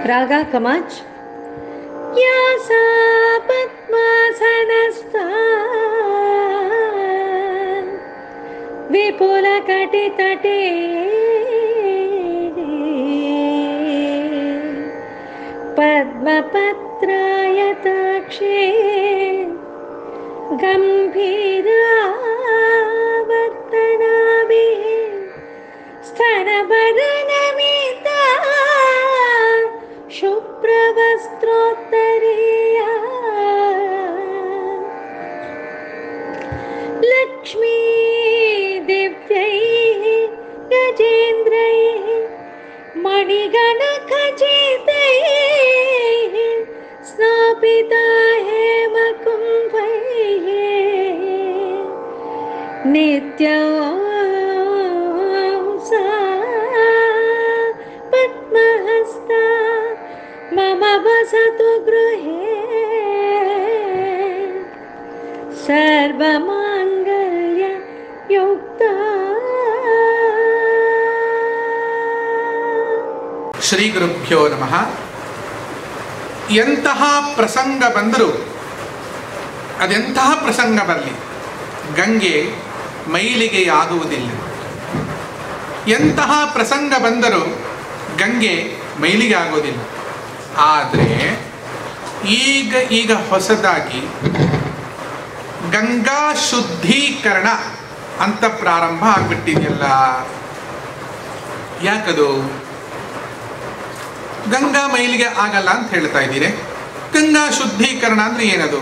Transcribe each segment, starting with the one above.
ರಾಗ ಕಮಾಚ್ ಯಾ ಸಾ ಪದ್ಮಾಸನಸ್ಥಾ ವಿಪುಲ ಕಟಿತಟೇ ಪದ್ಮಪತ್ರಾಯತಾಕ್ಷೇ गम्भीरावर्तनाभिः स्तनभरनमिता शुभ्रवस्त्रोत्तरीया लक्ष्मी दिव्यैः गजेन्द्रैः मणिगणखचितैः स्नापिता हेमकुम्भैः नित्यं सा पद्महस्ता मम वसतु गृहे सर्वमाङ्गल्य युक्ता ಶ್ರೀ ಗುರುಭ್ಯೋ ನಮಃ ಎಂತಹ ಪ್ರಸಂಗ ಬಂದರೂ ಅದೆಂತಹ ಪ್ರಸಂಗ ಬರಲಿ ಗಂಗೆ ಮೈಲಿಗೆಯಾಗುವುದಿಲ್ಲ ಎಂತಹ ಪ್ರಸಂಗ ಬಂದರೂ ಗಂಗೆ ಮೈಲಿಗೆ ಆಗೋದಿಲ್ಲ ಆದರೆ ಈಗ ಈಗ ಹೊಸದಾಗಿ ಗಂಗಾ ಶುದ್ಧೀಕರಣ ಅಂತ ಪ್ರಾರಂಭ ಆಗ್ಬಿಟ್ಟಿದೆಯಲ್ಲ ಯಾಕದು ಗಂಗಾ ಮೈಲಿಗೆ ಆಗಲ್ಲ ಅಂತ ಹೇಳ್ತಾ ಇದ್ದೀರಿ ಗಂಗಾ ಶುದ್ಧೀಕರಣ ಅಂದ್ರೆ ಏನದು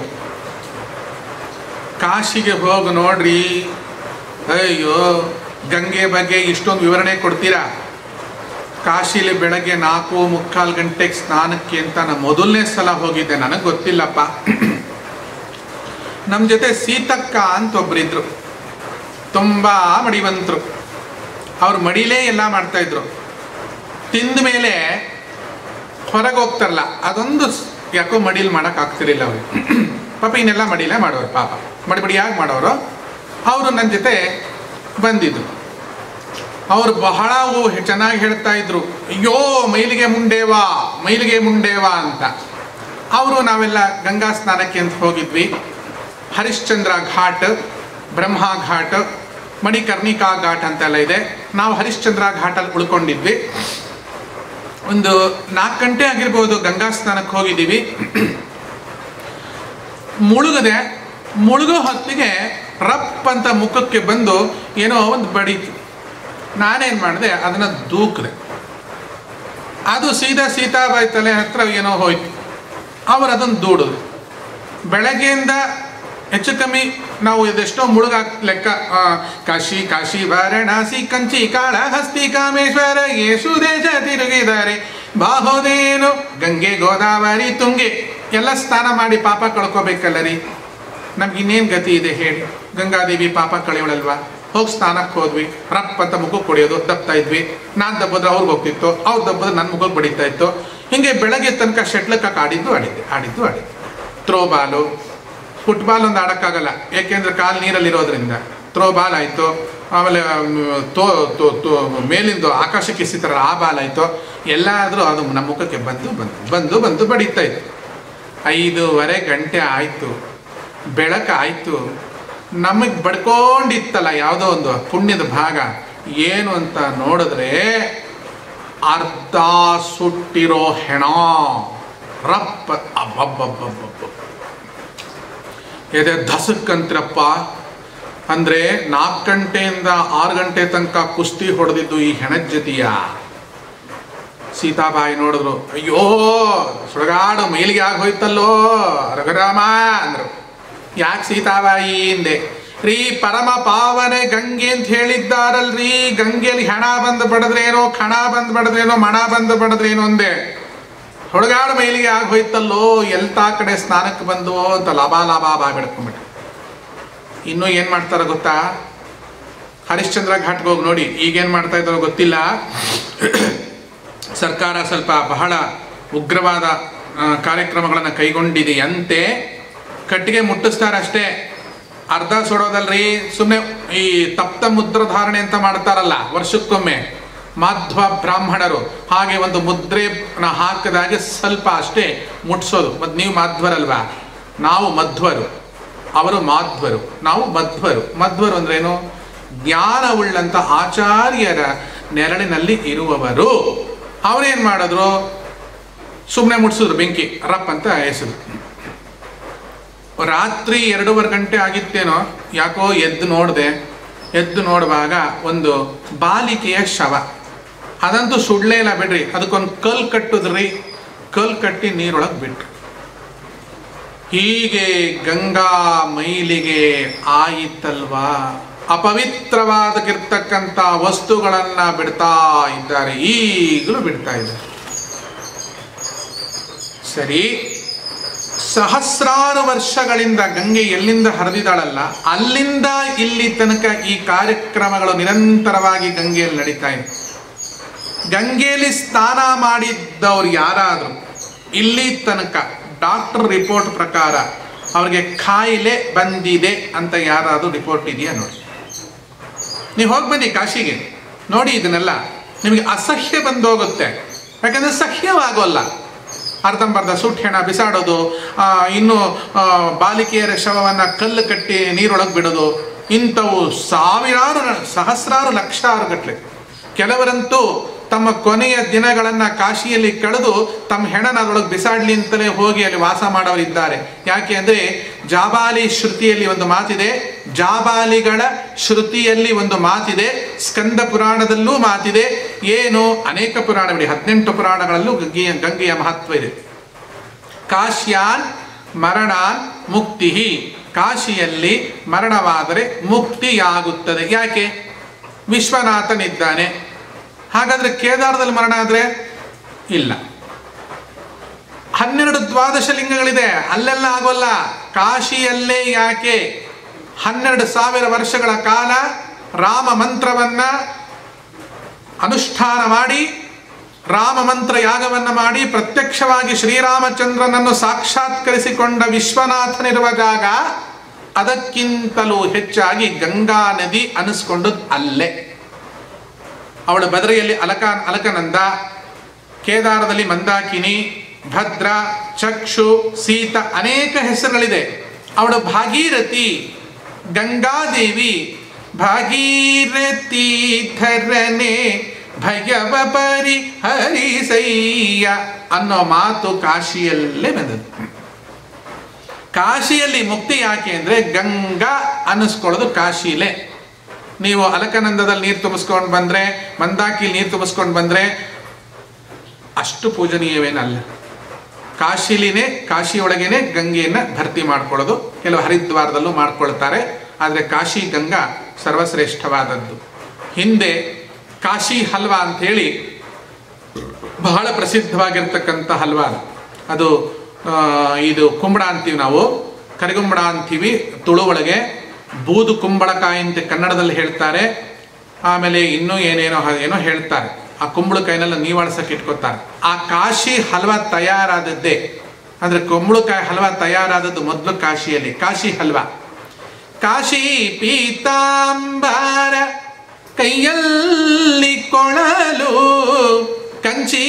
ಕಾಶಿಗೆ ಹೋಗಿ ನೋಡ್ರಿ ಅಯ್ಯೋ ಗಂಗೆ ಬಗ್ಗೆ ಇಷ್ಟೊಂದು ವಿವರಣೆ ಕೊಡ್ತೀರಾ ಕಾಶಿಲಿ ಬೆಳಗ್ಗೆ ನಾಲ್ಕು ಮುಕ್ಕಾಲು ಗಂಟೆಗೆ ಸ್ನಾನಕ್ಕೆ ಅಂತ ನಾನು ಮೊದಲನೇ ಸಲ ಹೋಗಿದ್ದೆ ನನಗೆ ಗೊತ್ತಿಲ್ಲಪ್ಪ ನಮ್ಮ ಜೊತೆ ಸೀತಕ್ಕ ಅಂತ ಒಬ್ಬರಿದ್ರು ತುಂಬ ಮಡಿವಂತರು ಅವ್ರು ಮಡಿಲೇ ಎಲ್ಲ ಮಾಡ್ತಾ ಇದ್ರು ತಿಂದ ಮೇಲೆ ಹೊರಗೆ ಹೋಗ್ತಾರಲ್ಲ ಅದೊಂದು ಸ್- ಯಾಕೋ ಮಡಿಲಿ ಮಾಡಕ್ ಆಗ್ತಿರ್ಲಿಲ್ಲ ಅವ್ರಿಗೆ ಪಾಪ ಇನ್ನೆಲ್ಲ ಮಡಿಲೇ ಮಾಡೋರು ಪಾಪ ಮಡಿ ಮಡಿಯಾಗಿ ಮಾಡೋರು ಅವರು ನನ್ನ ಜೊತೆ ಬಂದಿದ್ರು ಅವರು ಬಹಳ ಓ- ಚೆನ್ನಾಗಿ ಹೇಳ್ತಾ ಇದ್ರು ಅಯ್ಯೋ ಮೈಲಿಗೆ ಮುಂಡೇವಾ ಮೈಲಿಗೆ ಮುಂಡೇವಾ ಅಂತ ಅವರು ನಾವೆಲ್ಲ ಗಂಗಾ ಸ್ನಾನಕ್ಕೆ ಅಂತ ಹೋಗಿದ್ವಿ ಹರಿಶ್ಚಂದ್ರ ಘಾಟ್ ಬ್ರಹ್ಮ ಘಾಟ್ ಮಣಿಕರ್ಣಿಕಾ ಘಾಟ್ ಅಂತೆಲ್ಲ ಇದೆ ನಾವು ಹರಿಶ್ಚಂದ್ರ ಘಾಟಲ್ಲಿ ಉಳ್ಕೊಂಡಿದ್ವಿ ಒಂದು ನಾಲ್ಕು ಗಂಟೆ ಆಗಿರ್ಬೋದು ಗಂಗಾ ಸ್ನಾನಕ್ಕೆ ಹೋಗಿದ್ದೀವಿ ಮುಳುಗದೆ ಮುಳುಗೋ ಹೊತ್ತಿಗೆ ರಪ್ ಅಂತ ಮುಖಕ್ಕೆ ಬಂದು ಏನೋ ಒಂದು ಬಡೀತು ನಾನೇನು ಮಾಡಿದೆ ಅದನ್ನು ದೂಕಿದೆ ಅದು ಸೀದಾ ಸೀತಾಬಾಯಿ ತಲೆ ಹತ್ರ ಏನೋ ಹೋಯ್ತು ಅವರು ಅದನ್ನು ದೂಡಿದ್ರು ಬೆಳಗ್ಗೆಯಿಂದ ಹೆಚ್ಚು ಕಮ್ಮಿ ನಾವು ಇದೆಷ್ಟೋ ಮುಳುಗ ಲೆಕ್ಕ ಆ, ಕಾಶಿ ಕಾಶಿ ವಾರಣಾಸಿ ಕಂಚಿ ಕಾಳಹಸ್ತಿ ಕಾಮೇಶ್ವರ ಯೇಸು ದೇಶ ತಿರುಗಿದ್ದಾರೆ ಬಾಹೋದೇನು ಗಂಗೆ ಗೋದಾವರಿ ತುಂಗೆ ಎಲ್ಲ ಸ್ನಾನ ಮಾಡಿ ಪಾಪ ಕಳ್ಕೊಬೇಕಲ್ಲ ರೀ ನಮ್ಗೆ ಇನ್ನೇನು ಗತಿ ಇದೆ ಹೇಳಿ ಗಂಗಾದೇವಿ ಪಾಪ ಕಳೆಯೋಳಲ್ವಾ ಹೋಗಿ ಸ್ನಾನಕ್ಕೆ ಹೋದ್ವಿ ರಪ್ ಅಂತ ಮುಖಕ್ಕೆ ಹೊಡೆಯೋದು ದಪ್ತಾ ಇದ್ವಿ ನಾನು ದಬ್ಬದ್ರೆ ಅವ್ರಿಗೆ ಹೋಗ್ತಿತ್ತು ಅವ್ರು ದಬ್ಬದ್ರೆ ನನ್ನ ಮುಖಕ್ಕೆ ಬಡಿತಾ ಇತ್ತು ಹಿಂಗೆ ಬೆಳಗ್ಗೆ ತನಕ ಶಟ್ಲಕ್ಕೆ ಆಡಿದ್ದು ಆಡಿದ್ದೆ ಆಡಿದ್ದು ಆಡಿದ್ದೆ ಥ್ರೋ ಬಾಲು ಫುಟ್ಬಾಲ್ ಒಂದು ಆಡೋಕ್ಕಾಗಲ್ಲ ಯಾಕೆಂದ್ರೆ ಕಾಲು ನೀರಲ್ಲಿರೋದ್ರಿಂದ ಥ್ರೋ ಬಾಲ್ ಆಯಿತು ಆಮೇಲೆ ಮ್, ತೋ ತೋ ತೋ ಮೇಲಿಂದು ಆಕಾಶಕ್ಕೆ ಎಸಿತಾರಲ್ಲ ಆ ಬಾಲ್ ಆಯಿತು ಎಲ್ಲಾದರೂ ಅದು ನಮ್ಮ ಮುಖಕ್ಕೆ ಬಂದು ಬಂದು ಬಂದು ಬಂದು ಬಡಿತಾ ಇತ್ತು ಐದೂವರೆ ಗಂಟೆ ಆಯಿತು ಬೆಳಕಾಯಿತು ನಮಗೆ ಬಡ್ಕೊಂಡಿತ್ತಲ್ಲ ಯಾವುದೋ ಒಂದು ಪುಣ್ಯದ ಭಾಗ ಏನು ಅಂತ ನೋಡಿದ್ರೆ ಅರ್ಧ ಸುಟ್ಟಿರೋ ಹೆಣ ರಪ್ಪ ಅಬ್ಬಬ್ಬಬ್ಬಬ್ಬಬ್ಬ ಎದೆ ಧಸಕ್ಕಂತ್ರಪ್ಪ ಅಂದರೆ ನಾಲ್ಕು ಗಂಟೆಯಿಂದ ಆರು ಗಂಟೆ ತನಕ ಕುಸ್ತಿ ಹೊಡೆದಿದ್ದು ಈ ಹೆಣದ ಜೊತೆಯ ಸೀತಾಬಾಯಿ ನೋಡಿದ್ರು ಅಯ್ಯೋ ಸುಡಗಾಡು ಮೈಲಿಗೆ ಆಗಿ ಹೋಯ್ತಲ್ಲೋ ರಘುರಾಮ ಅಂದ್ರು ಯಾಕೆ ಸೀತಾಬಾಯಿ ಹಿಂದೆ ರೀ ಪರಮ ಪಾವನೆ ಗಂಗೆ ಅಂತ ಹೇಳಿದ್ದಾರಲ್ರಿ ಗಂಗೆಯಲ್ಲಿ ಹೆಣ ಬಂದು ಬಡದ್ರೇನೋ ಖಣ ಬಂದು ಬಡದ್ರೇನೋ ಮಣ ಬಂದು ಬಡದ್ರೇನೋ ಅಂದೆ ಹುಡುಗಾಡು ಮೈಲಿಗೆ ಆಗಿ ಹೋಯ್ತಲ್ಲೋ ಎಲ್ತಾ ಕಡೆ ಸ್ನಾನಕ್ಕೆ ಬಂದು ಅಂತ ಲಾಭ ಲಾಭ ಬಾ ಬೆಳ್ಕೊಂಬಿಟ್ಟು ಇನ್ನೂ ಏನು ಮಾಡ್ತಾರ ಗೊತ್ತಾ ಹರಿಶ್ಚಂದ್ರ ಘಾಟ್ಗೆ ಹೋಗಿ ನೋಡಿ ಈಗೇನು ಮಾಡ್ತಾ ಇದ್ದಾರೋ ಗೊತ್ತಿಲ್ಲ ಸರ್ಕಾರ ಸ್ವಲ್ಪ ಬಹಳ ಉಗ್ರವಾದ ಕಾರ್ಯಕ್ರಮಗಳನ್ನು ಕೈಗೊಂಡಿದೆಯಂತೆ ಕಟ್ಟಿಗೆ ಮುಟ್ಟಿಸ್ತಾರಷ್ಟೇ ಅರ್ಧ ಸುಡೋದಲ್ರಿ ಸುಮ್ಮನೆ ಈ ತಪ್ತ ಮುದ್ರಧಾರಣೆ ಅಂತ ಮಾಡ್ತಾರಲ್ಲ ವರ್ಷಕ್ಕೊಮ್ಮೆ ಮಾಧ್ವ ಬ್ರಾಹ್ಮಣರು ಹಾಗೆ ಒಂದು ಮುದ್ರೆನ ಹಾಕಿದಾಗೆ ಸ್ವಲ್ಪ ಅಷ್ಟೇ ಮುಟ್ಸೋದು ಮತ್ತು ನೀವು ಮಾಧ್ವರಲ್ವಾ ನಾವು ಮಧ್ವರು ಅವರು ಮಾಧ್ವರು ನಾವು ಮಧ್ವರು ಮಧ್ವರು ಅಂದ್ರೇನು ಜ್ಞಾನವುಳ್ಳಂಥ ಆಚಾರ್ಯರ ನೆರಳಿನಲ್ಲಿ ಇರುವವರು ಅವರೇನು ಮಾಡಿದ್ರು ಸುಮ್ಮನೆ ಮುಟ್ಸಿದ್ರು ಬೆಂಕಿ ರಪ್ ಅಂತ ಹೆಸರು ರಾತ್ರಿ ಎರಡೂವರೆ ಗಂಟೆ ಆಗಿತ್ತೇನೋ ಯಾಕೋ ಎದ್ದು ನೋಡಿದೆ ಎದ್ದು ನೋಡುವಾಗ ಒಂದು ಬಾಲಿಕೆಯ ಶವ ಅದಂತೂ ಸುಡ್ಲೇ ಇಲ್ಲ ಬಿಡ್ರಿ ಅದಕ್ಕೊಂದು ಕಲ್ ಕಟ್ಟಿದ್ರಿ ಕಲ್ ಕಟ್ಟಿ ನೀರೊಳಗೆ ಬಿಟ್ರು ಹೀಗೆ ಗಂಗಾ ಮೈಲಿಗೆ ಆಯಿತಲ್ವಾ ಅಪವಿತ್ರವಾದಕ್ಕಿರ್ತಕ್ಕಂಥ ವಸ್ತುಗಳನ್ನ ಬಿಡ್ತಾ ಇದ್ದಾರೆ ಈಗಲೂ ಬಿಡ್ತಾ ಇದ್ದಾರೆ ಸರಿ ಸಹಸ್ರಾರು ವರ್ಷಗಳಿಂದ ಗಂಗೆ ಎಲ್ಲಿಂದ ಹರಿದಿದ್ದಾಳಲ್ಲ ಅಲ್ಲಿಂದ ಇಲ್ಲಿ ತನಕ ಈ ಕಾರ್ಯಕ್ರಮಗಳು ನಿರಂತರವಾಗಿ ಗಂಗೆಯಲ್ಲಿ ನಡೀತಾ ಇದೆ ಗಂಗೆಯಲ್ಲಿ ಸ್ನಾನ ಮಾಡಿದ್ದವ್ರು ಯಾರಾದರೂ ಇಲ್ಲಿ ತನಕ ಡಾಕ್ಟರ್ ರಿಪೋರ್ಟ್ ಪ್ರಕಾರ ಅವ್ರಿಗೆ ಕಾಯಿಲೆ ಬಂದಿದೆ ಅಂತ ಯಾರಾದರೂ ರಿಪೋರ್ಟ್ ಇದೆಯಾ ನೋಡಿ ನೀವು ಹೋಗಿ ಬನ್ನಿ ಕಾಶಿಗೆ ನೋಡಿ ಇದನ್ನೆಲ್ಲ ನಿಮಗೆ ಅಸಹ್ಯ ಬಂದೋಗುತ್ತೆ ಯಾಕಂದ್ರೆ ಸಹ್ಯವಾಗೋಲ್ಲ ಅರ್ಧಂಬರ್ಧ ಸುಟ್ಟು ಹೆಣ ಬಿಸಾಡೋದು ಆ, ಇನ್ನು ಆ, ಬಾಲಿಕೆಯರ ಶವವನ್ನು ಕಲ್ಲು ಕಟ್ಟಿ ನೀರೊಳಗೆ ಬಿಡೋದು ಇಂಥವು ಸಾವಿರಾರು ಸಹಸ್ರಾರು ಲಕ್ಷಾರು ಗಟ್ಟಲೆ ಕೆಲವರಂತೂ ತಮ್ಮ ಕೊನೆಯ ದಿನಗಳನ್ನು ಕಾಶಿಯಲ್ಲಿ ಕಳೆದು ತಮ್ಮ ಹೆಣನ ಅದರೊಳಗೆ ಬಿಸಾಡ್ಲಿ ಅಂತಲೇ ಹೋಗಿ ಅಲ್ಲಿ ವಾಸ ಮಾಡೋರಿದ್ದಾರೆ ಯಾಕೆ ಅಂದರೆ ಜಾಬಾಲಿ ಶ್ರುತಿಯಲ್ಲಿ ಒಂದು ಮಾತಿದೆ ಜಾಬಾಲಿಗಳ ಶ್ರುತಿಯಲ್ಲಿ ಒಂದು ಮಾತಿದೆ ಸ್ಕಂದ ಪುರಾಣದಲ್ಲೂ ಮಾತಿದೆ ಏನು ಅನೇಕ ಪುರಾಣ ಬಿಡಿ ಹದಿನೆಂಟು ಪುರಾಣಗಳಲ್ಲೂ ಗಂಗೆಯ ಗಂಗೆಯ ಮಹತ್ವ ಇದೆ ಕಾಶ್ಯಾನ್ ಮರಣಾನ್ ಮುಕ್ತಿ ಕಾಶಿಯಲ್ಲಿ ಮರಣವಾದರೆ ಮುಕ್ತಿಯಾಗುತ್ತದೆ ಯಾಕೆ ವಿಶ್ವನಾಥನಿದ್ದಾನೆ ಹಾಗಾದ್ರೆ ಕೇದಾರದಲ್ಲಿ ಮರಣ ಆದರೆ ಇಲ್ಲ ಹನ್ನೆರಡು ದ್ವಾದಶ ಲಿಂಗಗಳಿದೆ ಅಲ್ಲೆಲ್ಲ ಆಗೋಲ್ಲ ಕಾಶಿಯಲ್ಲೇ ಯಾಕೆ ಹನ್ನೆರಡು ಸಾವಿರ ವರ್ಷಗಳ ಕಾಲ ರಾಮ ಮಂತ್ರವನ್ನ ಅನುಷ್ಠಾನ ಮಾಡಿ ರಾಮ ಮಂತ್ರ ಯಾಗವನ್ನು ಮಾಡಿ ಪ್ರತ್ಯಕ್ಷವಾಗಿ ಶ್ರೀರಾಮಚಂದ್ರನನ್ನು ಸಾಕ್ಷಾತ್ಕರಿಸಿಕೊಂಡ ವಿಶ್ವನಾಥನಿರುವ ಜಾಗ ಅದಕ್ಕಿಂತಲೂ ಹೆಚ್ಚಾಗಿ ಗಂಗಾ ನದಿ ಅನಿಸ್ಕೊಂಡದ್ದು ಅಲ್ಲೇ ಅವಳು ಬದರಿಯಲ್ಲಿ ಅಲಕ ಅಲಕನಂದ ಕೇದಾರದಲ್ಲಿ ಮಂದಾಕಿನಿ ಭದ್ರ ಚಕ್ಷು ಸೀತ ಅನೇಕ ಹೆಸರುಗಳಿದೆ ಅವಳು ಭಾಗೀರಥಿ ಗಂಗಾದೇವಿ ಭಾಗೀರಥಿ ಧರನೆ ಭಯವ ಪರಿ ಹರಿಸಯ್ಯ ಅನ್ನೋ ಮಾತು ಕಾಶಿಯಲ್ಲೇ ಬಂದದ್ದು ಕಾಶಿಯಲ್ಲಿ ಮುಕ್ತಿ ಯಾಕೆ ಅಂದರೆ ಗಂಗಾ ಅನ್ನಿಸ್ಕೊಳ್ಳೋದು ಕಾಶಿಲೇ ನೀವು ಅಲಕನಂದದಲ್ಲಿ ನೀರು ತುಂಬಿಸ್ಕೊಂಡು ಬಂದರೆ ಮಂದಾಕಿಲಿ ನೀರು ತುಂಬಿಸ್ಕೊಂಡು ಬಂದರೆ ಅಷ್ಟು ಪೂಜನೀಯವೇನಲ್ಲ ಕಾಶಿಲಿನೇ ಕಾಶಿಯೊಳಗೇನೆ ಗಂಗೆಯನ್ನು ಭರ್ತಿ ಮಾಡ್ಕೊಳ್ಳೋದು ಕೆಲವು ಹರಿದ್ವಾರದಲ್ಲೂ ಮಾಡ್ಕೊಳ್ತಾರೆ ಆದರೆ ಕಾಶಿ ಗಂಗಾ ಸರ್ವಶ್ರೇಷ್ಠವಾದದ್ದು ಹಿಂದೆ ಕಾಶಿ ಹಲ್ವಾ ಅಂಥೇಳಿ ಬಹಳ ಪ್ರಸಿದ್ಧವಾಗಿರ್ತಕ್ಕಂಥ ಹಲ್ವಾ ಅದು. ಅದು ಆ, ಇದು ಕುಂಬಳ ಅಂತೀವಿ ನಾವು ಕರಿಗುಂಬಳ ಅಂತೀವಿ ತುಳು ಒಳಗೆ ಬೂದು ಕುಂಬಳಕಾಯಿ ಅಂತ ಕನ್ನಡದಲ್ಲಿ ಹೇಳ್ತಾರೆ ಆಮೇಲೆ ಇನ್ನೂ ಏನೇನೋ ಹ- ಏನೋ ಹೇಳ್ತಾರೆ ಆ ಕುಂಬಳಕಾಯಿನೆಲ್ಲ ನೀವಾಳ್ಸಕ್ಕೆ ಇಟ್ಕೋತಾರೆ ಆ ಕಾಶಿ ಹಲ್ವಾ ತಯಾರಾದದ್ದೇ ಅಂದ್ರೆ ಕುಂಬಳಕಾಯಿ ಹಲ್ವಾ ತಯಾರಾದದ್ದು ಮೊದಲು ಕಾಶಿಯಲ್ಲಿ ಕಾಶಿ ಹಲ್ವಾ ಕಾಶಿ ಪೀತಾಂಬರ ಕೈಯಲ್ಲಿ ಕೊಳಲು ಕಂಚಿ